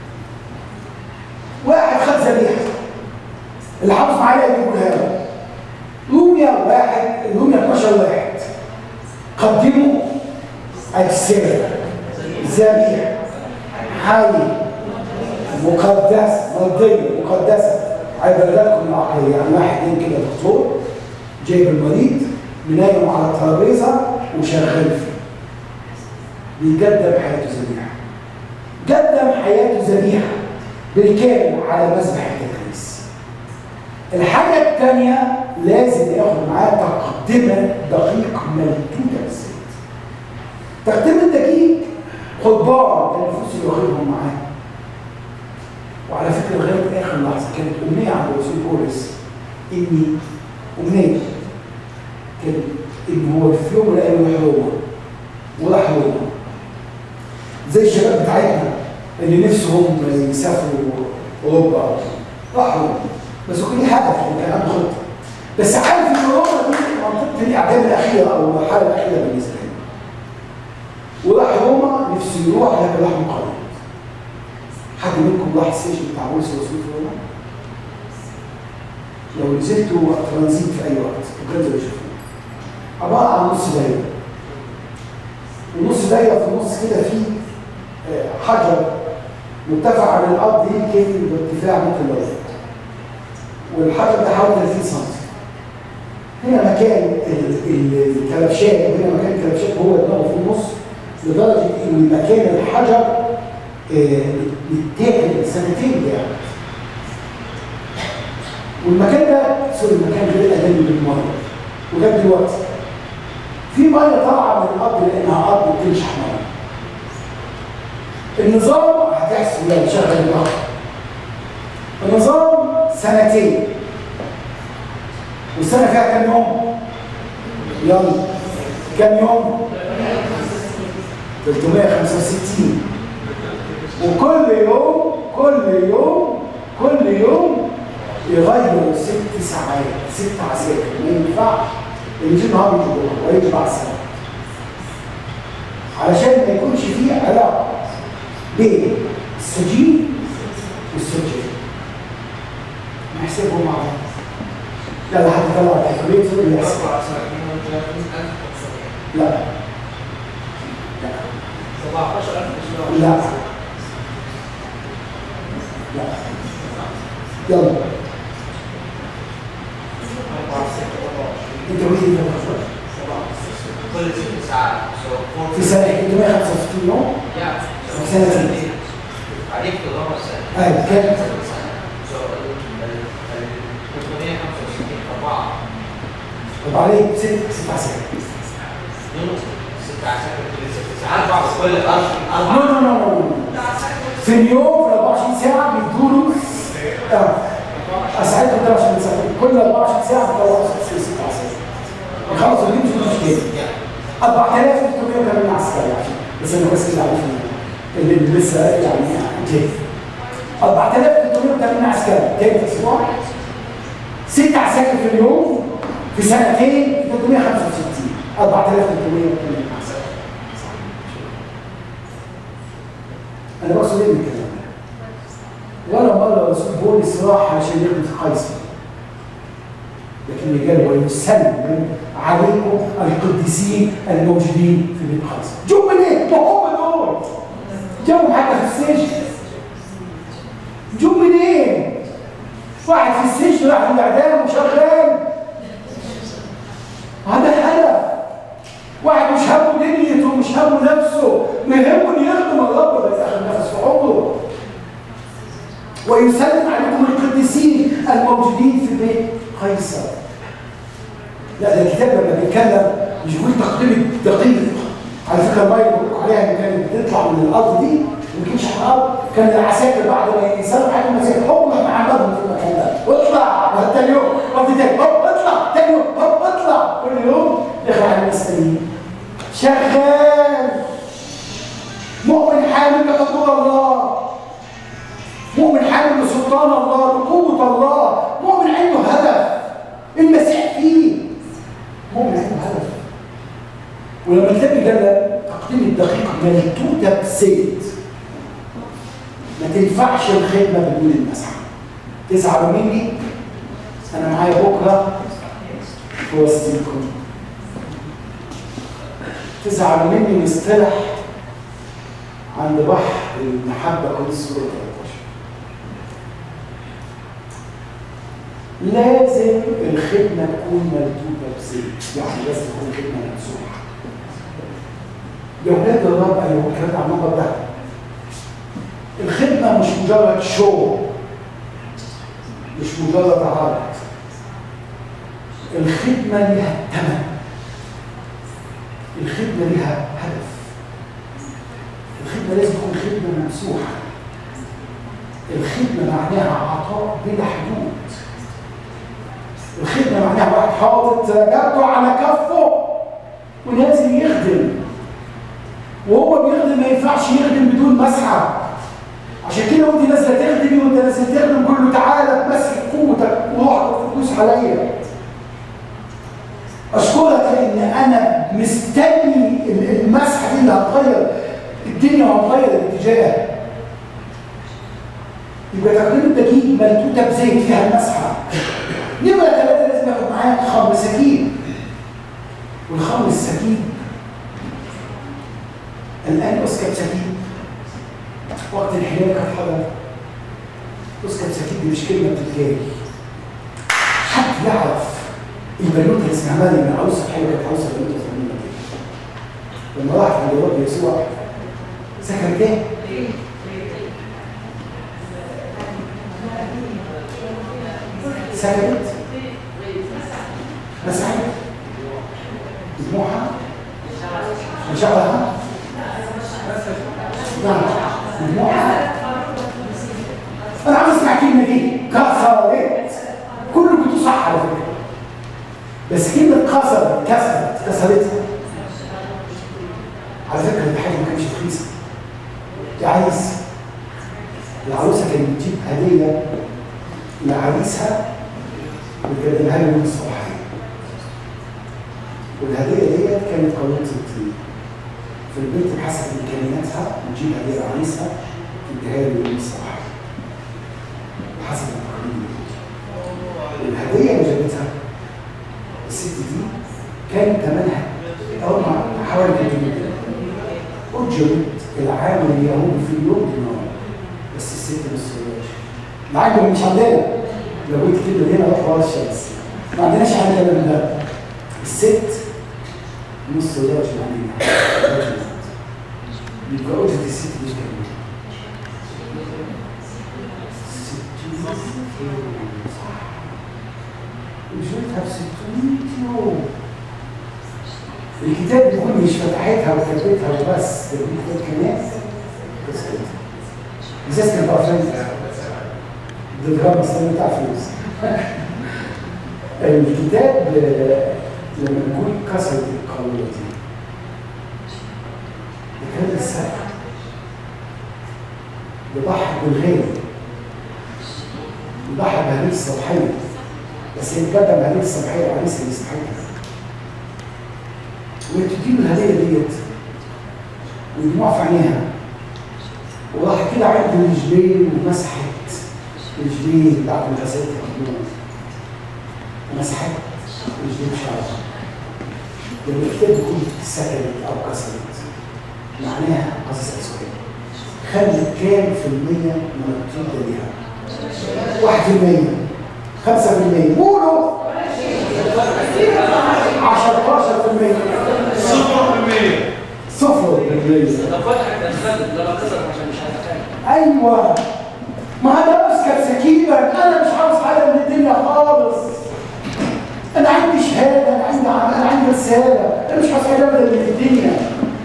واحد خد ذبيحه اللي حافظ معايا يجيبوا له روميا واحد روميا 12 واحد قدموا أجسام ذبيحة حي مقدسة مرضية مقدسة عباداتكم العقلية يعني واحد اتنين كده دكتور جايب المريض منايم على الترابيزة وشغال فيه بيقدم حياته ذبيحة قدم حياته ذبيحة بالكامل على مذبح التكريس الحاجة الثانية لازم ياخد معاه تقدمة دقيق ملتوتة بالزيت تقديم الدقيق خضار النفوس اللي واخدهم معاه وعلى فكره لغايه اخر لحظه كانت امنيه عند الرسول بولس اني امنيه كان ان هو في يوم من الايام يروح روما وراح روما زي الشباب بتاعتنا اللي نفسهم يسافروا اوروبا راحوا بس كل هدف كان عنده خطه بس عارف ان روما دي منطقه الاعدام الاخيره او المرحله الاخيره بالنسبه له وراح روما نفسه يروح لكن راح مقاومه حد منكم راح السجن بتاع بولس الرسول في روما؟ لو نزلتوا ترانزيت في اي وقت وكذا يشوفوه عباره عن نص دايره ونص دايره في النص كده فيه حجر مرتفع عن الارض يمكن بارتفاع ممكن لو والحجر ده حوالي 30 سم هنا مكان الكلبشات وهنا مكان الكلبشات هو دماغه في النص لدرجه ان مكان الحجر متاكل سنتين يعني والمكان ده سوري المكان ده الادمي بالميه وجاب دلوقتي في ميه طالعه من الارض لانها ارض بتنشح ميه النظام هتحسب لو شغل النهر النظام سنتين والسنه فيها كام يوم؟ يلا كام يوم؟ 365 وكل يوم كل يوم كل يوم يغير ست ساعات ست عساكر ما ينفعش يجي النهار يجي ويجي بعد سنه علشان ما يكونش فيه علاقه بين السجين والسجين نحسبهم مع بعض لا لا حد طلع الكالكوليتر يحسب لا لا
17000
لا لا يلا انت قلت لي
كل ست ساعات so
في سنه 365 يوم
yeah
في سنه ثانيه
عليك تدور سنة
ايوه كام؟
so 365 أربعة
طب عليك ست ست عساكر
ست عساكر كل ست ساعات أربعة كل أربعة
نو نو نو نو في اليوم في 24 ساعه بيدوا اه اساعدكم 23 ساعه كل 24 ساعه بيطلعوا ست ست عساكر خلاص دي مش مشكله 4380 عسكري عشان بس انا بس كده عارف اللي لسه يعني جاي 4380 عسكري تاني في اسبوع ست عساكر في اليوم في سنتين 365 4380 عسكري انا بقصد ايه من الكلام ده؟ ولا مره رسول بولس راح عشان يخدم قيصر لكن رجال ويسلم عليكم القديسين الموجودين في بيت قيصر جم منين؟ ما هم دول جابوا حتى في السجن جم منين؟ واحد في السجن راح الاعدام وشغال هذا هدف واحد مش همه دنيته مش همه نفسه ما يهمه ان يخدم الرب بس ياخد نفس في عمره ويسلم عليكم القديسين الموجودين في بيت قيصر لا ده الكتاب لما بيتكلم مش بيقول تقديم دقيق على فكره الميه اللي بقول عليها اللي كانت بتطلع من الارض دي ما كانش الارض كان العساكر بعد ما يسلم عليهم مساكن حب احنا عملهم في المكان ده واطلع وقت تاني يوم وقت تاني هوب اطلع تاني يوم هوب اطلع كل يوم دخل على الناس تانيين شغال مؤمن حامل بحضور الله مؤمن حامل بسلطان الله بقوة الله مؤمن عنده هدف المسيح فيه مؤمن عنده هدف ولما الكتاب قال تقديم الدقيق ملتوتة بزيت ما تنفعش الخدمة بدون المسحة تزعلوا مني أنا معايا بكرة في وسطيكم تزعلوا مني نصطلح عند بحر المحبة كل سورة 13 لازم الخدمة تكون ملتوتة بزيت يعني لازم تكون خدمة ممسوحة يا ولاد الرب أيوة الكلام عن المنبر ده الخدمة مش مجرد شو مش مجرد عرض الخدمة لها ثمن الخدمة لها هدف الخدمة لازم تكون خدمة ممسوحة الخدمة معناها عطاء بلا حدود الخدمة كده معناها واحد حاطط رقبته على كفه ونازل يخدم وهو بيخدم ما ينفعش يخدم بدون مسحه عشان كده وانت نازله تخدمي وانت نازل تخدم كله تعالى بمسح قوتك وروحك وفلوس عليا اشكرك لان انا مستني المسحه دي اللي هتغير الدنيا وهتغير الاتجاه يبقى تقديم الدقيق ملتوته بزيت فيها المسحه نمرة ثلاثة لازم ياخد معايا خمر سكين والخمر السكين الآن أسكب سكين وقت الحلال كانت حضر أسكب سكين دي مش كلمة بتتجاري حد يعرف البنوتة اللي اسمها مريم العروسة الحلوة كانت عروسة بنوتة اسمها لما راحت عند الرب يسوع سكر ده سكتت مسحت دموعها انشغلها نعم دموعها انا عاوز اسمع الكلمه دي كسرت كله كنت صح على فكره بس كلمه كسرت كسرت كسرتها على فكره دي حاجه ما كانتش رخيصه دي عايز العروسه كانت بتجيب هديه لعريسها وتقدمها له من الصباحيه والهديه ديت كانت قانون الطين فالبنت بحسب امكانياتها بتجيب هديه لعريسها تديها له من الصباحيه بحسب القانون والهديه اللي جابتها الست دي كان ثمنها اول ما حوالي 300 اجرت العامل اليهودي في اليوم دينار بس الست ما استوعبتش العجل مش عندنا لو قلت كده هنا روح ورا الشمس ما عندناش حاجه من ده الست نص درجه عندنا يبقى اجره الست دي كام؟ 60 يوم صح اجرتها ب 600 يوم الكتاب بيقول مش فتحتها وكتبتها وبس ده الكتاب كمان بس كده ازاز كان بقى فاهم ده درام اصلا بتاع فلوس الكتاب لما نقول كسرت القانون دي ده كان السبب بضحك بالغير بضحك بهدية الصباحية بس هي بجد بهدية الصباحية العريس اللي يستحقها وتديله الهدية ديت ودموع في عينيها وراح كده عد رجليه ومسحت رجليه بعد ما غسلت الدموع ومسحت رجليه بشعرها لما الكتاب بيقول سكنت او كسرت معناها عايز اسال سؤال خلت كام في المية من الطيبة ليها؟ واحد في المية خمسة في المية قولوا عشرة في المية
صفر في المية
صفر في المية
لو فتحت الخد لما كسر عشان مش هتفهم
ايوه ما انا ماسكه سكينه انا مش عاوز حاجه من الدنيا خالص انا عندي شهاده انا عندي عمل انا عندي رساله انا مش عاوز حاجه ابدا من الدنيا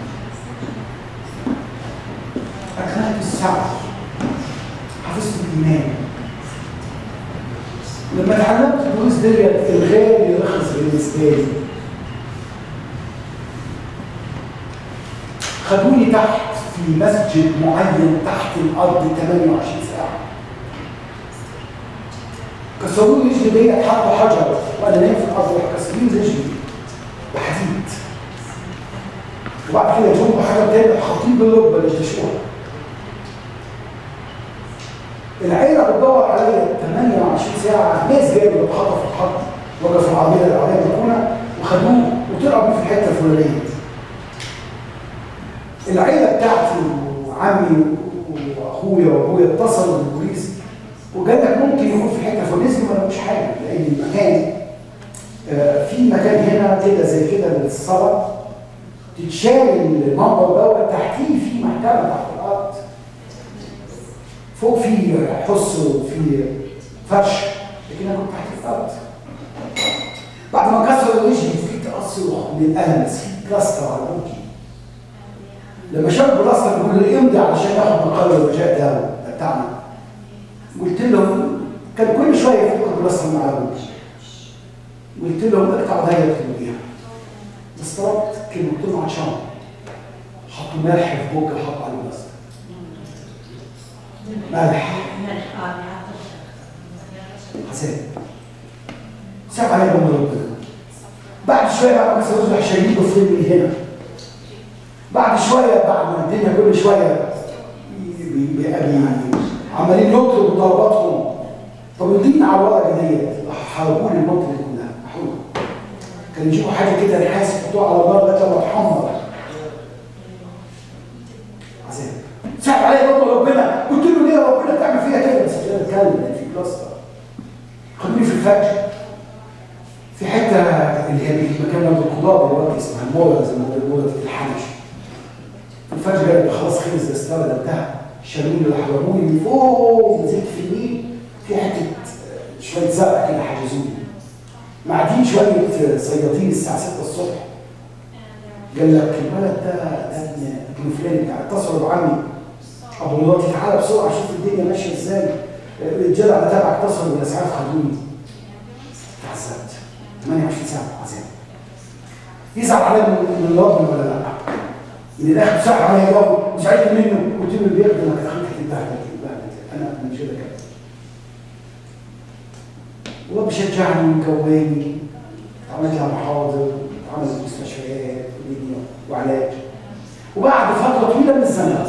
اكلت السعر حفظت الايمان لما اتعلمت الدروس ديت الغالي رخص بالنسبه لي خدوني تحت في مسجد معين تحت الارض 28 ساعه كسروا لي رجلي ديت حطوا حجر وانا نايم في الارض راح كسرين رجلي بحديد وبعد كده جم بحجر تاني خطيب اللبه اللي اكتشفوها العيله بتدور عليا 28 ساعه ناس جايه بتخطف الحط وقف العربيه العربيه مركونه وخدوه وطلعوا بيه في الحته الفلانيه دي العيلة بتاعتي وعمي واخويا وابويا اتصلوا بالبوليس وقال لك ممكن يكون في حته فنزلوا ما لقوش حاجه لان المكان آه، في مكان هنا كده زي كده للصلاه تتشال المنبر دوت تحتيه في محكمه تحت الارض فوق في حص وفي فرش لكن انا كنت تحت الارض بعد ما كسروا وجهي في تاثر من الالم بس في بلاستر على وجهي لما شاف بلاستر بيقول لي امضي علشان ياخد مقر الرجاء ده ده بتاعنا قلت له كان كل شويه يفك البلاستر مع ابوي قلت لهم اقطع ضيق اكتبوا بيها بس طلبت كلمه قلت لهم عطشان حطوا ملح في بوكه حط عليه بس ملح حسين ساعة عليهم ربنا بعد شوية بعد ما سووا شايلين ضفرين من هنا بعد شوية بعد ما الدنيا كل شوية بي- بي- بي- عمالين يطلبوا طلباتهم طب ادينا على الورقة ديت حرقوا لي المنطقة دي كلها محروقة كانوا يجيبوا حاجة كده نحاس يحطوها على النار لغاية لما تحمر عذاب صعب عليا برضه ربنا قلت له ليه يا ربنا تعمل فيها كده بس مش قادر اتكلم في بلاستر خدوني في الفجر في حته اللي هي مكان عند القضاء دلوقتي اسمها المولى زي ما بيقولوا المولى في الحنش الفجر قال خلاص خلص الاستار ده انتهى شالوني اللي حضروني من فوق نزلت في النيل في حته شويه زرع كده حجزوني معدين شويه صيادين الساعه 6 الصبح قال لك الولد ده ده ابن ابن فلان بتاع اتصلوا بعمي ابو مراتي تعالى بسرعه شوف الدنيا ماشيه ازاي الجدع ده تبعك اتصل بالاسعاف خدوني اتعذبت 28 ساعه عذاب يزعل عليا من من ربنا ولا لا؟ من الاخر صعب عليا جو وزعلت منه قلت له اللي بيخدمك اخوك تتبهدل تتبهدل انا من كده كده هو بيشجعني ومكوني عملت لها محاضر عملت مستشفيات ودنيا وعلاج وبعد فتره طويله من الزمن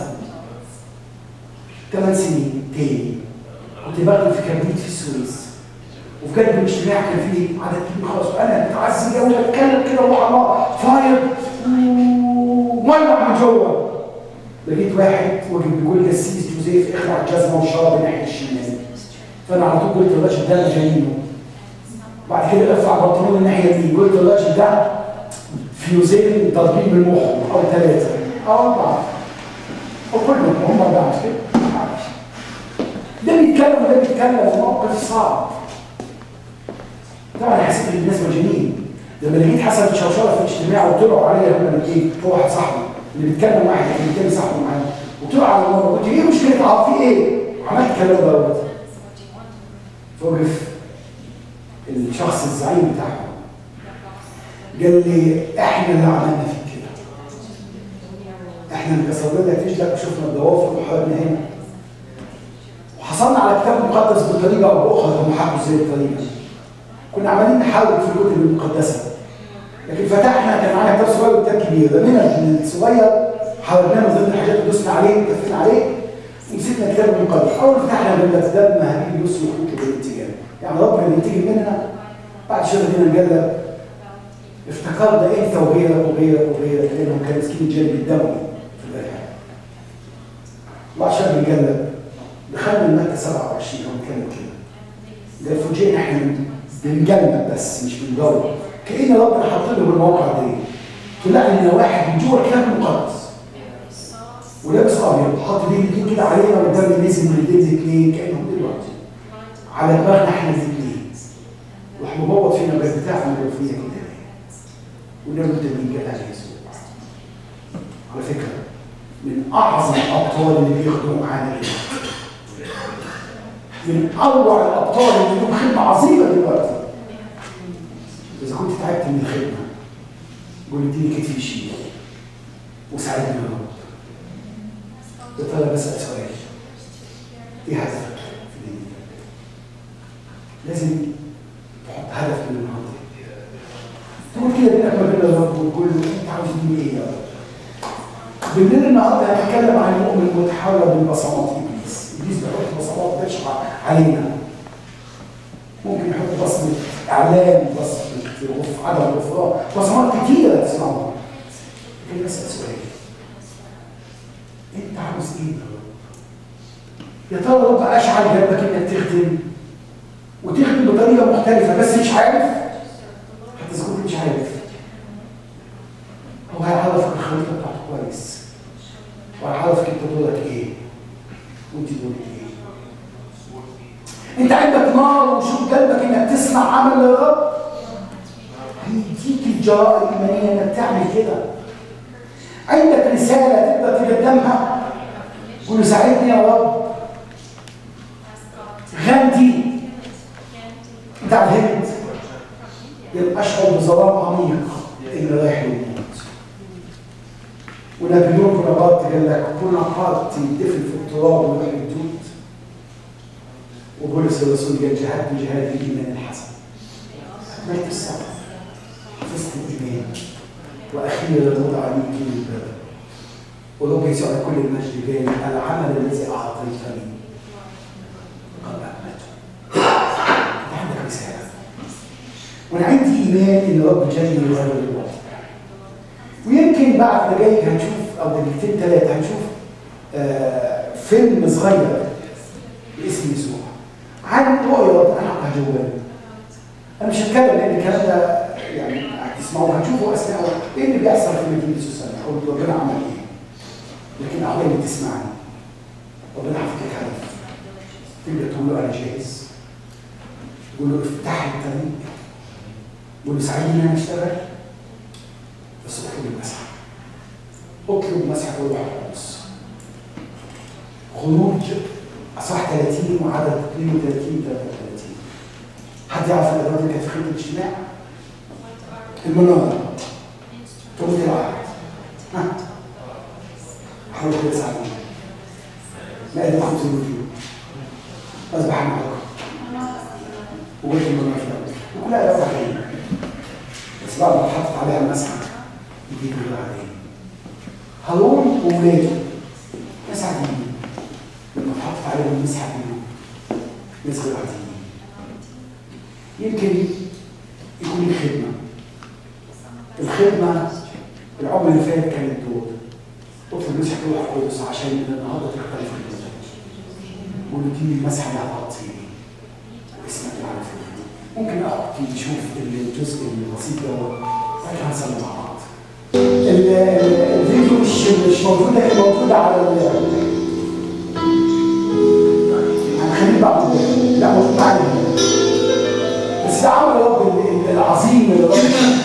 ثمان سنين تاني كنت بخدم في كبريت في السويس وفي جانب الاجتماع كان فيه عدد كبير خالص وانا متعذب قوي بتكلم كده وروح الله فاير مولع من جوه لقيت واحد واقف بيقول جسيس جوزيف اخلع الجزمه والشراب ناحيه الشمال فانا على طول قلت الراجل ده انا جايينه بعد كده ارفع البنطلون الناحيه اليمين قلت الراجل ده فيوزين ضاربين من مخه او ثلاثه او اربعه وكلهم هم اربعه مش كده؟ معرفش. ده بيتكلم وده بيتكلم وموقف صعب طبعا حسيت ان الناس مجانين لما لقيت حسن شوشره في الاجتماع وطلعوا عليا هم الاثنين هو واحد صاحبي اللي بيتكلم واحد اللي التاني صاحبه معايا وطلعوا على الموضوع قلت ايه مشكله اه في ايه؟ عملت كلام دوت فوقف الشخص الزعيم بتاعهم قال لي احنا اللي عملنا فيك كده احنا اللي كسرنا لك رجلك وشفنا الضوافر وحرقنا هنا وحصلنا على كتاب مقدس بطريقه او باخرى هم حبوا ازاي الطريقه دي كنا عمالين نحاول في الكتب المقدسه لكن فتحنا كان معانا كتاب صغير وكتاب كبير رمينا الصغير حاولنا من ضمن الحاجات ودوسنا عليه وكفينا عليه ومسكنا الكتاب المقدس اول ما فتحنا قلنا ده مهابيل يوسف وكتب الانتجاب يعني ربنا اللي ينتج مننا بعد شويه بدينا نقلب افتكرنا انت وغيرك وغيرك وغيرك لانهم كانوا مسكين الجانب الدموي في الاخر وعشان بنقلب دخلنا الماده 27 هو كان كده ده فوجئنا احنا بنجلد بس مش بندور كأن ربنا حاط له بالموقع ده طلع لنا واحد من جوه الكتاب المقدس ولابس ابيض حاط ايديه الاثنين كده علينا والدم نزل من ايدين الاثنين كانهم دلوقتي على دماغنا احنا الاثنين راح مبوط فينا بقى بتاعنا الوفيه كده ونعمل تمرين جلال يسوع على فكره من اعظم الابطال اللي بيخدموا معانا كده من اروع الابطال اللي لهم خدمه عظيمه دلوقتي اذا كنت تعبت من الخدمه قول اديني كتفي شيء وساعدني يا رب يا ترى بسال سؤال ايه هدفك في دنيتك؟ لازم تحط هدف من النهارده تقول كده بينك ما بين الرب وتقول له انت عاوز مني ايه يا رب؟ بالليل النهارده هنتكلم عن المؤمن المتحول من بصمات ابليس، ابليس بيحط بصمات بشعه علينا. ممكن يحط بصمه اعلام، بصمه غف- عدم غفران، بصمات كتيره تسمعوها. لكن بسال سؤال انت عاوز ايه يا رب؟ يا ترى رب اشعل قلبك انك تخدم وتخدم بطريقه مختلفه بس مش عارف حتى اذا كنت مش عارف هو هيعرفك الخريطه بتاعته كويس وهيعرفك انت دورك ايه وانت دورك ايه انت عندك نار وشوف قلبك انك تصنع عمل للرب هيديك الجرأة الإيمانية انك تعمل كده عندك رسالة تقدر تقدمها قول له ساعدني يا رب غاندي بتاع الهند يبقى اشعر بظلام عميق اللي رايح للموت ونابليون بونابرت قال لك بونابرت يدفن في التراب ويروح للدود وبولس الرسول قال جهاد جهاد الايمان الحسن مات السبب حفظت الايمان واخيرا وضع لي كل الباب ورب يسوع كل المجد قال العمل الذي اعطيتني قد اكملته عندك رساله وانا عندي ايمان ان رب جاي يغير الوضع ويمكن بعد دقايق هنشوف او دقيقتين ثلاثه هنشوف آه فيلم صغير باسم يسوع عن رؤيا انا هجاوبها انا مش هتكلم لان الكلام ده يعني هتسمعوه هتشوفوا اثناء ايه اللي بيحصل في مدينه سوسن او ربنا عمل ايه لكن اعوان اللي تسمعني ربنا حفظك عليك تبدا تقول له انا جاهز تقول له افتح لي الطريق قول له ساعدني ان انا اشتغل بس اطلب المسحه اطلب مسحه الروح القدس خروج اصح 30 وعدد 32 33 حد يعرف الادوات اللي كانت في خدمه الاجتماع؟ المناره توبه العهد ها حاول كده تساعدني مائدة خبز الوجود اصبح معكم وقلت المناره في الاول وكلها ادوات عاديه بس بعد ما حطت عليها المسحه يجيب له عليه هارون وولاده ناس عاديين لما حطت عليهم المسحه كلهم ناس غير عاديين يمكن يكون الخدمه الخدمه العمر اللي فات كانت دور اطلب مسحه روح القدس عشان النهارده تختلف الخدمه قول له دي المسحه اللي هتغطيني اسمك العارف ممكن اخد يشوف الجزء البسيط ده بعد هنسلم مع بعض الفيديو مش مش موجود لكن موجود على ال هنخليه بعد قدام. لا موجود معانا هنا. بس ده عمل الرب ال- العظيم اللي رب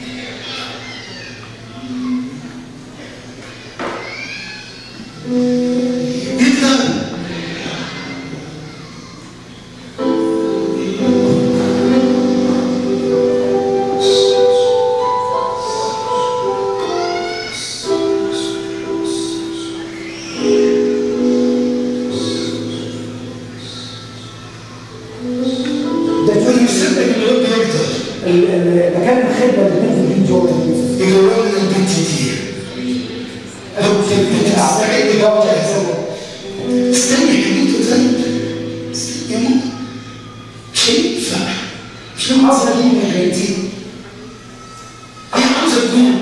ده
وانا
جزء
مصدق ان الرب يقدر
ال- ال- مكان الخدمه اللي بننزل فيه جوه الكنيسه
يجربنا البنت كتير
انتوا شايفين الاعمال اللي جوه الكنيسة.
استني يا حبيبي طيب استني يا ماما مش هينفع مش انا عاوز اجيب من بنتي انا عاوز اكون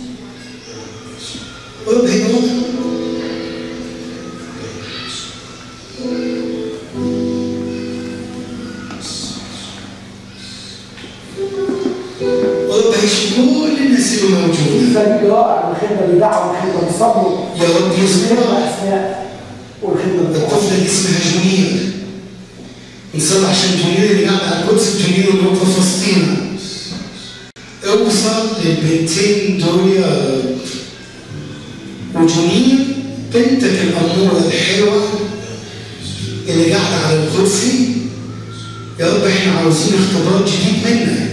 رب هيقدر رب هيشفي كل الناس اللي موجوده
في فريق رائع الخدمه بيدعم الخدمه بيصبروا
يا رب يصبر
بيسمعوا اسماء والخدمه بتبقى
الطفلة اسمها جميل نصلي عشان جميل اللي قاعدة على القدس جميل اللي في فلسطين اوصل للبنتين دول يا رب وجميل بنتك الأمورة الحلوة اللي قاعدة على الكرسي يا رب احنا عاوزين اختبار جديد منك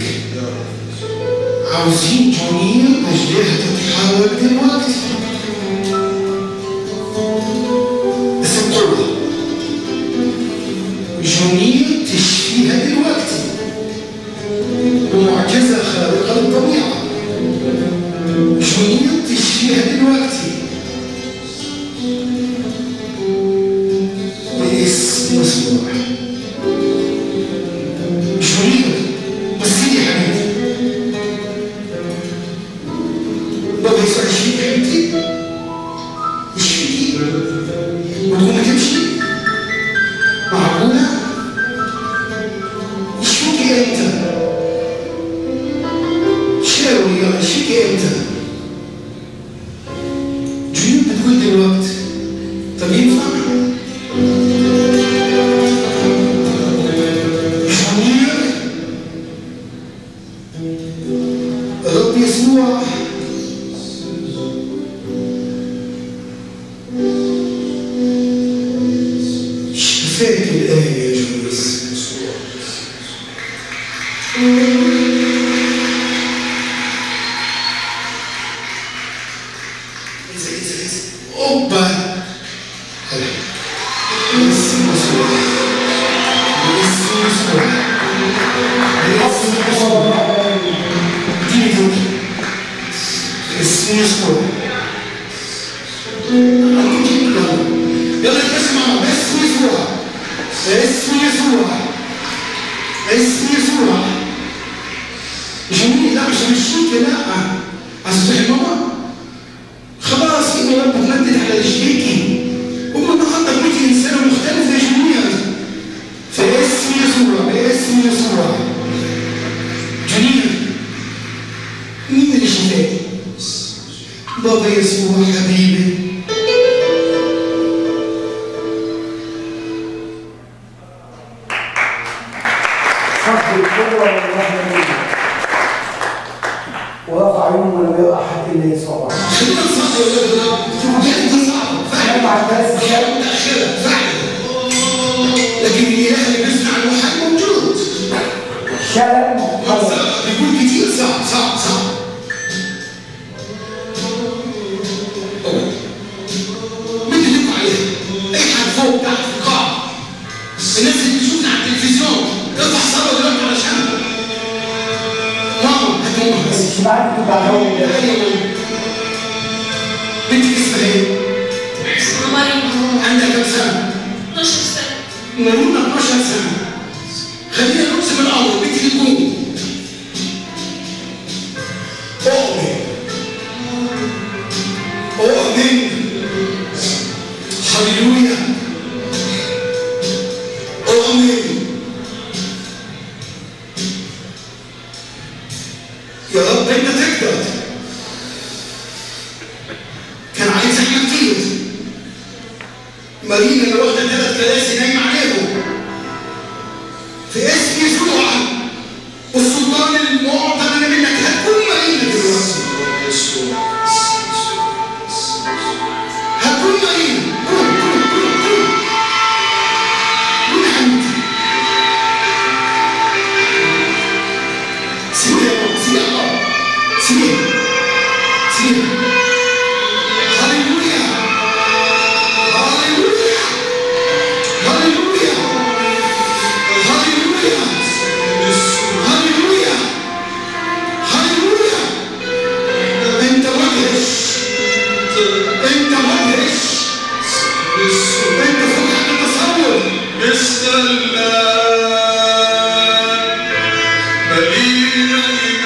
عاوزين جميل رجليها تتحرك دلوقتي بس بقوة جميل تشفيها دلوقتي بمعجزة خارقة للطبيعة جميل تشفيها دلوقتي باسم يسوع جميل بس يا حبيبي بابا يسوع يشفيك حبيبتي يشفيك وتقوم تمشي معقولة؟ يشفيك امتى؟ شاوي يا يشفيك امتى؟ جيوب بتقول دلوقتي طب ينفع؟ جميل الرب يسوع شفاك الآية يا جميل إذا إذا إذا أوبا هلا باسم يسوع باسم يسوع باسم يسوع اديني توكي باسم يسوع يلا اسمع باسم يسوع باسم يسوع باسم يسوع جميل لا مش مش شيك لا اصبح ماما خلاص انه رب تمدد على رجليكي وما النهارده كنت انسانه مختلفه جميعا في اسم يسوع باسم يسوع جميل مين اللي شفاك؟ بابا يسوع حبيبي
صف القدرة والرحمة ورفع عيونه ولم يرى أحد إلا يسوع
خلينا نصلي يا ولاد الرب شوفوا دي صعبه فعلا
مع الدرس الشامل
متاخره فعلا لكن الاله اللي بيصنع الوحي موجود
شلل قدر
بيقول كتير صعب صعب صعب مين اللي لكم عليها؟ اي حد فوق تحت في القاعه الناس اللي بتشوفنا على التلفزيون ارفع صلاه دلوقتي علشان ماما هات ماما بس
الاجتماعات بتبقى هو
بنتك اسمها ايه؟
اسمها مريم
عندها كام سنه؟
12 سنة
ملونا 12 سنه خلينا نقسم الامر بنتك تكون اؤمن اؤمن هللويا اؤمن يا رب انت تقدر كان عليك زحمه كتير مارينا اللي واخده ثلاث كراسي نايمه عليهم في اسم يسوع والسلطان المعطى لنا منك هتكون مارينا دلوقتي هتكون مارينا قوم قوم قوم قوم قوم يا حبيبتي سيبها يا رب سيبها يا رب سيبها سيبها هللويا هللويا هللويا هللويا هللويا هللويا انت مدهش انت مدهش انت فوق حد التصور
مثل الماء مليء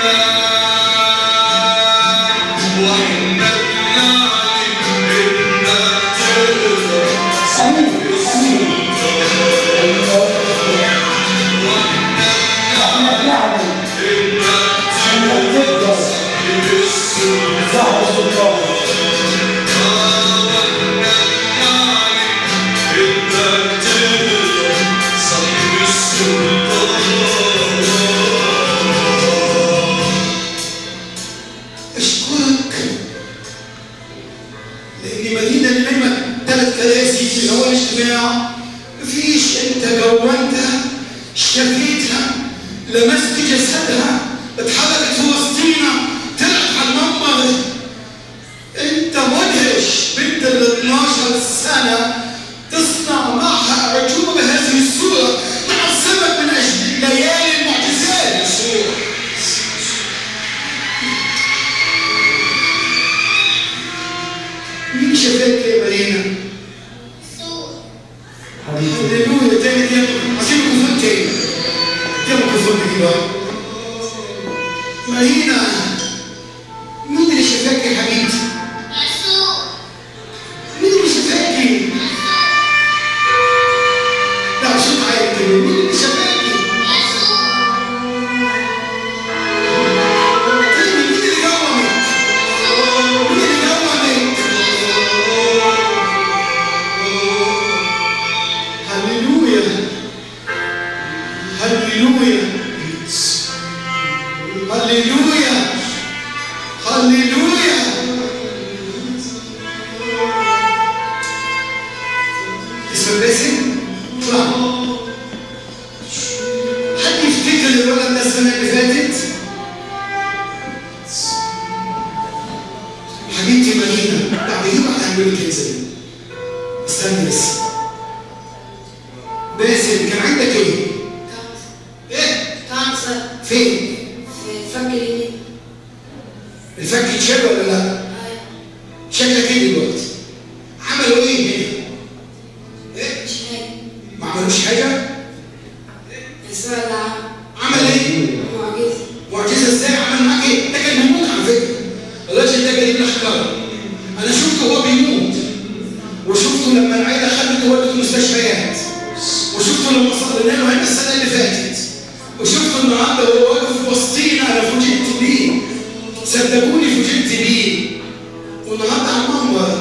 الإيمان واحنا بنعلم إنك تقدر
أمين أمين احنا بنعلم
إنك
انك تقدر ظهر السلطان
اشكرك لان مدينه اللي نايمه ثلاث كراسي في اول اجتماع مفيش انت جوانتها شفيتها لمست جسدها اتحركت في وسطينا طلعت على المنبر انت مدهش بنت ال 12 سنه تصنع معها اعجوبه بهذه الصوره نعظمك من اجل ليالي المعجزات يسوع مين شفاك يا مارينا؟
حبيبي
هللويا تاني دي عشان ميكروفون تاني دي ميكروفون دي بقى مارينا مين اللي شفاك يا حبيبتي؟ مين اللي شفاكي؟ لا صوت عالي كده مين اللي شفاكي؟ تاني مين اللي جومك؟ مين اللي جومك؟ هللويا هللويا هللويا هللويا اسمك باسم؟ اطلع حد يفتكر الولد ده السنة اللي فاتت؟ حبيبتي مارينا بعد ايه واحد هنعمل لك كنزه استني بس باسل كان عندك ايه؟ ايه؟
كانسر
فين؟
في فك اليمين
الفك اتشال ولا لا؟
أيوة.
شكلك ايه دلوقتي؟ عملوا ايه هنا؟ ايه؟
مش هاي
ما عملوش حاجه؟
الأسبوع اللي عمل
عمل ايه؟
معجزة
معجزه ازاي عمل معاك ايه؟ ده كان بيموت على فكره الراجل ده جايب لي حكايه انا شفته وهو بيموت وشفته لما العيله خدته ودته المستشفيات وشفته لما صلينا له هنا السنه اللي فاتت وشفته النهارده وهو واقف في وسطينا انا فوجئت بيه صدقوني فوجئت بيه والنهارده على المنبر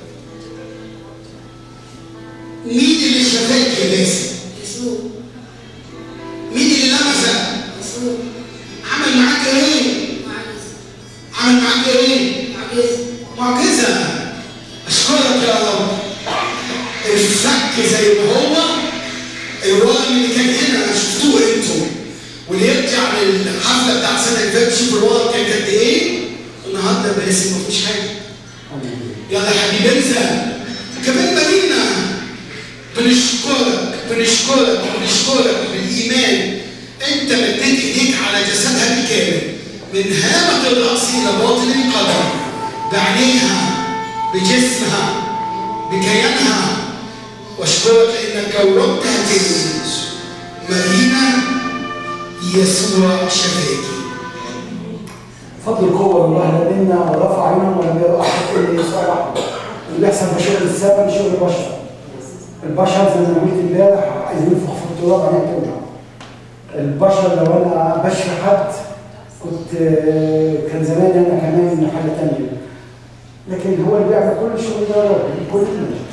مين اللي شفاك يا باسم؟
يسوع
مين اللي لمسك؟
يسوع
عمل معاك ايه؟
معجزة
عمل معاك ايه؟
معجزة
معجزة أشكرك يا رب الفك زي ما هو الورم اللي كان هنا شفتوه انتوا واللي يرجع للحفلة بتاع السنة اللي فاتت شوف الورم كان قد ايه النهارده باسم مفيش حاجة يلا يا حبيبي انسى كمان مدينة بنشكرك بنشكرك بنشكرك بالإيمان أنت مديت إيديك على جسدها بالكامل من هامة الرأس إلى باطن القدم بعينيها بجسمها بكيانها واشكرك لأنك جاوبتها تلميذ مدينة يسوع شفاكي
فضل القوة لله لنا ورفع عينهم ولم يروا أحد إلا يسوع وحده اللي بيحصل ده شغل السبب شغل البشر البشر زي ما قلت امبارح عايزين ينفخ في التراب عشان توجع البشر لو انا بشفي حد كنت آه، كان زمان انا كمان حاجه تانية لكن هو اللي بيعمل كل الشغل ده رب كل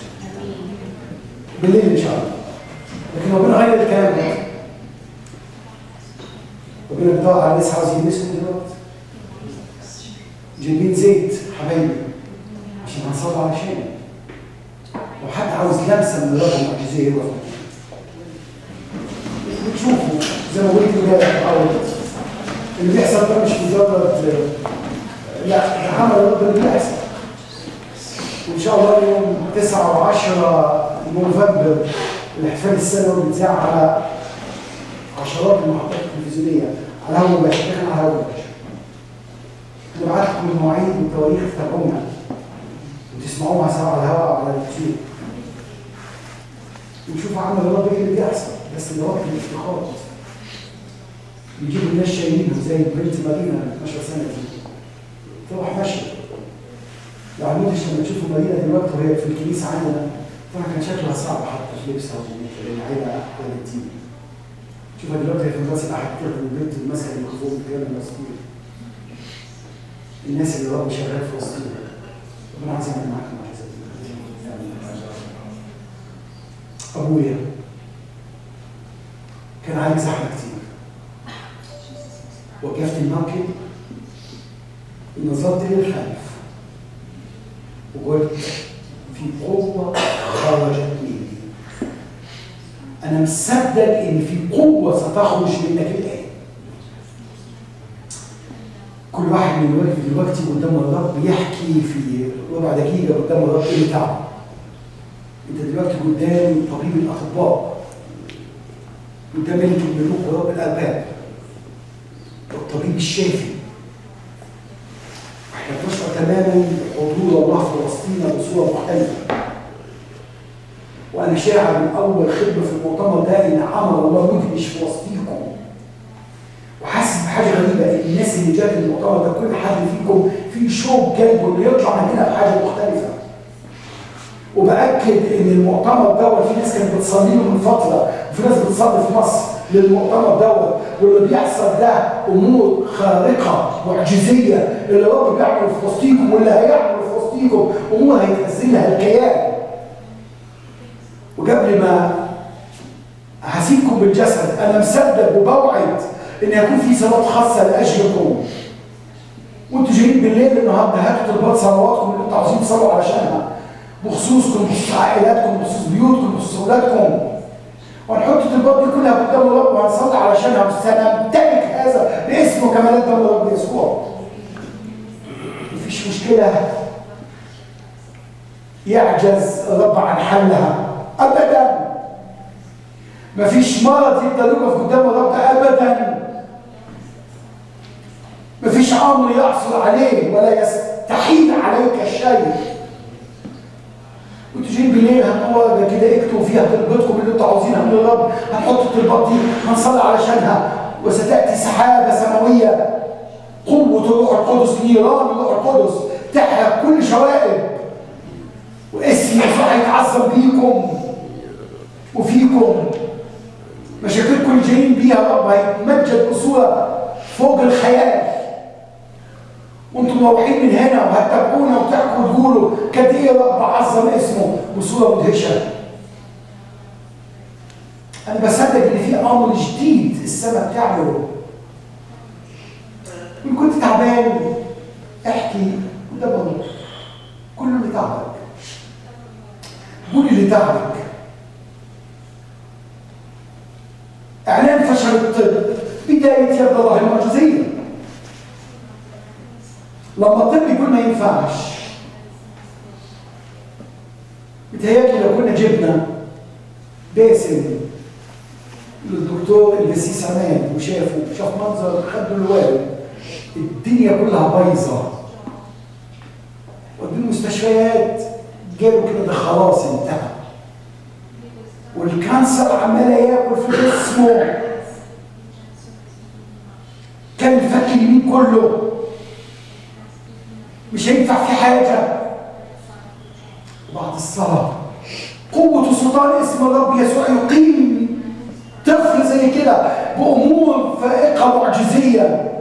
بالليل ان شاء الله لكن ربنا غير الكلام ده ربنا بيدور على ناس عاوز يلمسهم دلوقتي جايبين زيت حبايبي عشان هنصلي علشان لو حد عاوز لمسه من الرب المعجزيه يقف بتشوفوا زي ما قلت امبارح او اللي بيحصل ده مش مجرد لا ده عمل الرب اللي بيحصل وان شاء الله يوم 9 و10 نوفمبر الاحتفال السنوي بيتذاع على عشرات المحطات التلفزيونيه على هوا مباشر احنا على هوا مباشر نبعت لكم المواعيد والتواريخ تتابعونا وتسمعوها سواء على الهواء او على اليوتيوب ونشوف عمل الرب ايه اللي بيحصل بس الوقت الافتقاد بيجيبوا الناس شايلينهم زي بنت مارينا 12 سنه دي تروح ماشيه يعني مش لما تشوفوا مارينا دلوقتي وهي في الكنيسه عندنا طبعا كان شكلها صعب حتى في لبسها والعيله والدين شوفها دلوقتي هي في مدرسه احد كده البنت اللي ماسكه الميكروفون بتتكلم مسؤول الناس اللي الرب شغال في وسطنا ربنا عايز يعمل معاك معجزات ابويا كان عليك زحمه كتير وقفت الموكب نظرت للخلف وقلت في قوة خرجت مني أنا مصدق إن في قوة ستخرج منك الآن كل واحد من واقف دلوقتي قدام الرب يحكي في ربع دقيقة قدام الرب إيه بتاعه أنت دلوقتي قدام طبيب الأطباء قدام ملك الملوك ورب الألباب الطبيب الشافي احنا بنشعر تماما حضور الله في وسطينا بصوره مختلفه وانا شاعر من اول خدمه في المؤتمر ده ان عمل الله مدهش في وسطيكم وحاسس بحاجه غريبه الناس اللي جت المؤتمر ده كل حد فيكم في شوق جايبه انه يطلع من هنا بحاجه مختلفه وباكد ان المؤتمر دوت في ناس كانت بتصلي له من فتره وفي ناس بتصلي في مصر للمؤتمر دوت واللي بيحصل ده امور خارقه معجزيه اللي رب بيعمل في وسطيكم واللي هيعمل في وسطيكم امور هيتنزل لها الكيان وقبل ما هسيبكم بالجسد انا مصدق وبوعد ان يكون في صلاه خاصه لاجلكم وانتوا جايين بالليل النهارده هاتوا طلبات صلواتكم اللي انتوا عاوزين تصلوا علشانها بخصوصكم بخصوص عائلاتكم بخصوص بيوتكم بخصوص اولادكم وهنحط الطلبات دي كلها قدام الرب وهنصلي علشانها وسنمتلك هذا باسمه كمان قدام الرب يسوع مفيش مشكله يعجز الرب عن حلها ابدا مفيش مرض يقدر يقف قدام الرب ابدا مفيش امر يحصل عليه ولا يستحيل عليك شيء وانتوا جايين بالليل هنقول كده اكتبوا فيها طلبتكم اللي انتوا عاوزينها من الرب هنحط الطلبات دي هنصلي علشانها وستاتي سحابه سماويه قوه الروح القدس نيران الروح القدس تحرق كل شوائب واسم يسوع هيتعظم بيكم وفيكم مشاكلكم اللي جايين بيها الرب هيتمجد بصوره فوق الخيال وانتم مروحين من هنا وهتتابعونا وتحكوا وتقولوا قد ايه رب عظم اسمه بصوره مدهشه. انا بصدق ان في امر جديد السماء بتعمله. ان كنت تعبان احكي وده بقول كل اللي تعبك. قول اللي تعبك. اعلان فشل الطب بدايه يد الله المعجزيه. لما الطب يقول ما ينفعش بتهيألي لو كنا جبنا باسم للدكتور الجسيس عماد وشافه شاف منظر خده الوالد الدنيا كلها بايظه ودوا المستشفيات جابوا كده ده خلاص انتهى والكانسر عمال ياكل في جسمه كان الفك اليمين كله مش هينفع في حاجة بعد الصلاة قوة وسلطان اسم الرب يسوع يقيم طفل زي كده بأمور فائقة معجزية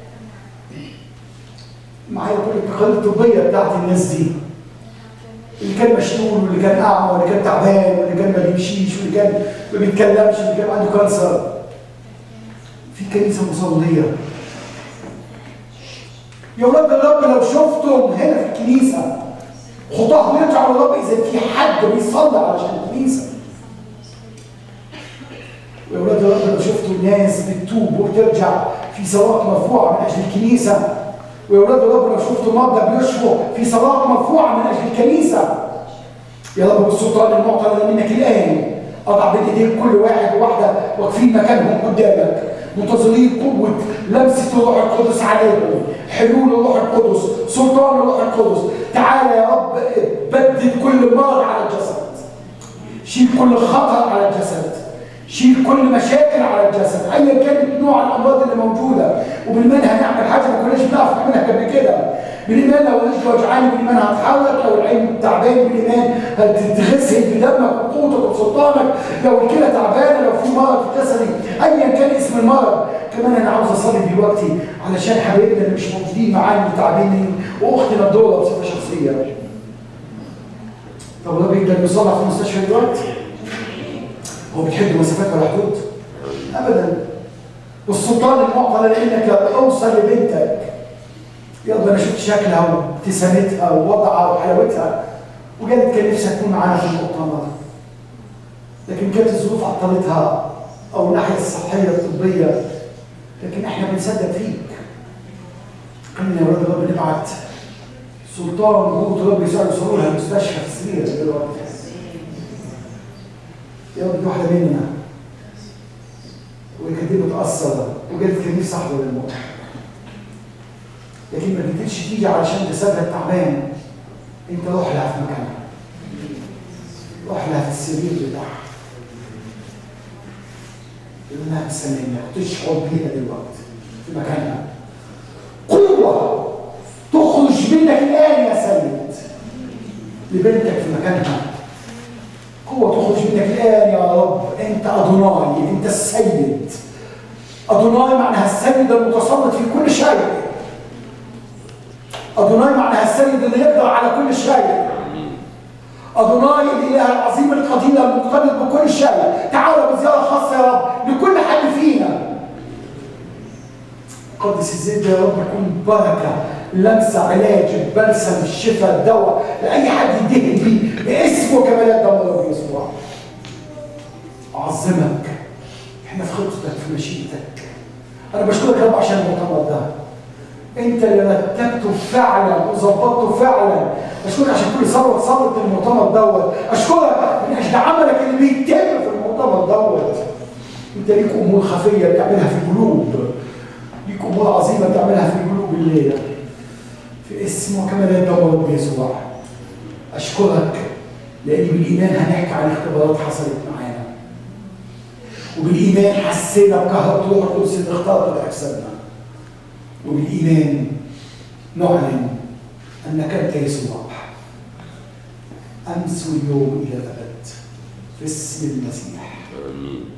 معايا كل التقاليد الطبية بتاعت الناس دي اللي كان مشلول واللي كان أعمى واللي كان تعبان واللي كان ما بيمشيش واللي كان ما بيتكلمش واللي كان عنده كانسر في كنيسة مصلية يا ولاد الرب لو شفتم هنا في الكنيسة خطاه بيرجعوا للرب إذا في حد بيصلي علشان الكنيسة ويا ولاد الرب لو شفتوا ناس بتتوب وبترجع في صلوات مرفوعة من أجل الكنيسة ويا ولاد الرب لو شفتوا مرضى بيشفوا في صلوات مرفوعة من أجل الكنيسة يا رب بالسلطان المعطى منك الآن أضع بين إيديك كل واحد وواحدة واقفين مكانهم قدامك منتظرين قوة لمسة الروح القدس عليهم حلول الروح القدس سلطان الروح القدس تعالى يا رب بدد كل مرض على الجسد شيل كل خطر على الجسد شيل كل مشاكل على الجسد ايا كانت نوع الامراض اللي موجوده وبالمنها هنعمل حاجه ما كناش بنعرف نعملها قبل كده بالايمان لو الرجل وجعان بالايمان هتتحرك لو العين تعبان بالايمان هتتغسل بدمك وقوتك وسلطانك لو الكلى تعبانه لو في مرض في جسدي ايا كان اسم المرض كمان انا عاوز اصلي دلوقتي علشان حبايبنا اللي مش موجودين معانا متعبين واختنا الدوره بصفه شخصيه طب ده بيقدر يصلح في المستشفى دلوقتي هو بتحب مسافات ولا حدود ابدا والسلطان المعطى لانك اوصل لبنتك يلا انا شفت شكلها وابتسامتها ووضعها وحلاوتها وقالت كان نفسها تكون معانا في المؤتمر لكن كانت الظروف عطلتها او الناحيه الصحيه الطبيه لكن احنا بنصدق فيك قلنا يا ولاد الرب نبعت سلطان وقوه الرب يساعد يوصلوا لها المستشفى في السرير دلوقتي يا رب دي واحده مننا وكانت دي متاثره وقالت كان نفسي احضر المؤتمر لكن ما قدرتش تيجي علشان جسدها تعبان انت روح لها في مكانها روح لها في السرير بتاعها يقول لها بسلامة وتشعر بيها دلوقتي في مكانها قوة تخرج منك الآن يا سيد لبنتك في مكانها قوة تخرج منك الآن يا رب أنت أدوناي أنت السيد أدوناي معناها السيد المتسلط في كل شيء أدوناي معناها السيد اللي يقدر على كل شيء أدوناي الإله العظيم القدير المقتدر بكل شيء تعال بزيارة خاصة يا رب لكل حد فينا قدس الزيت يا رب يكون بركة لمسة علاج بلسم الشفاء الدواء لأي حد يدهن بيه باسمه كمالات دم الرب يسوع أعظمك احنا في خطتك في مشيئتك أنا بشكرك يا رب عشان المؤتمر ده انت اللي رتبته فعلا وظبطته فعلا اشكرك عشان كل ثروه صلت المؤتمر دوت اشكرك من اجل عملك اللي بيتم في المؤتمر دوت انت ليك امور خفيه بتعملها في القلوب ليك امور عظيمه بتعملها في القلوب الليله في اسم وكمالات دم رب يسوع اشكرك لان بالايمان هنحكي عن اختبارات حصلت معانا وبالايمان حسينا بكهرباء روح القدس اللي اخترق اجسادنا وبالايمان نعلن انك انت يسوع امس واليوم الى الابد في اسم المسيح
امين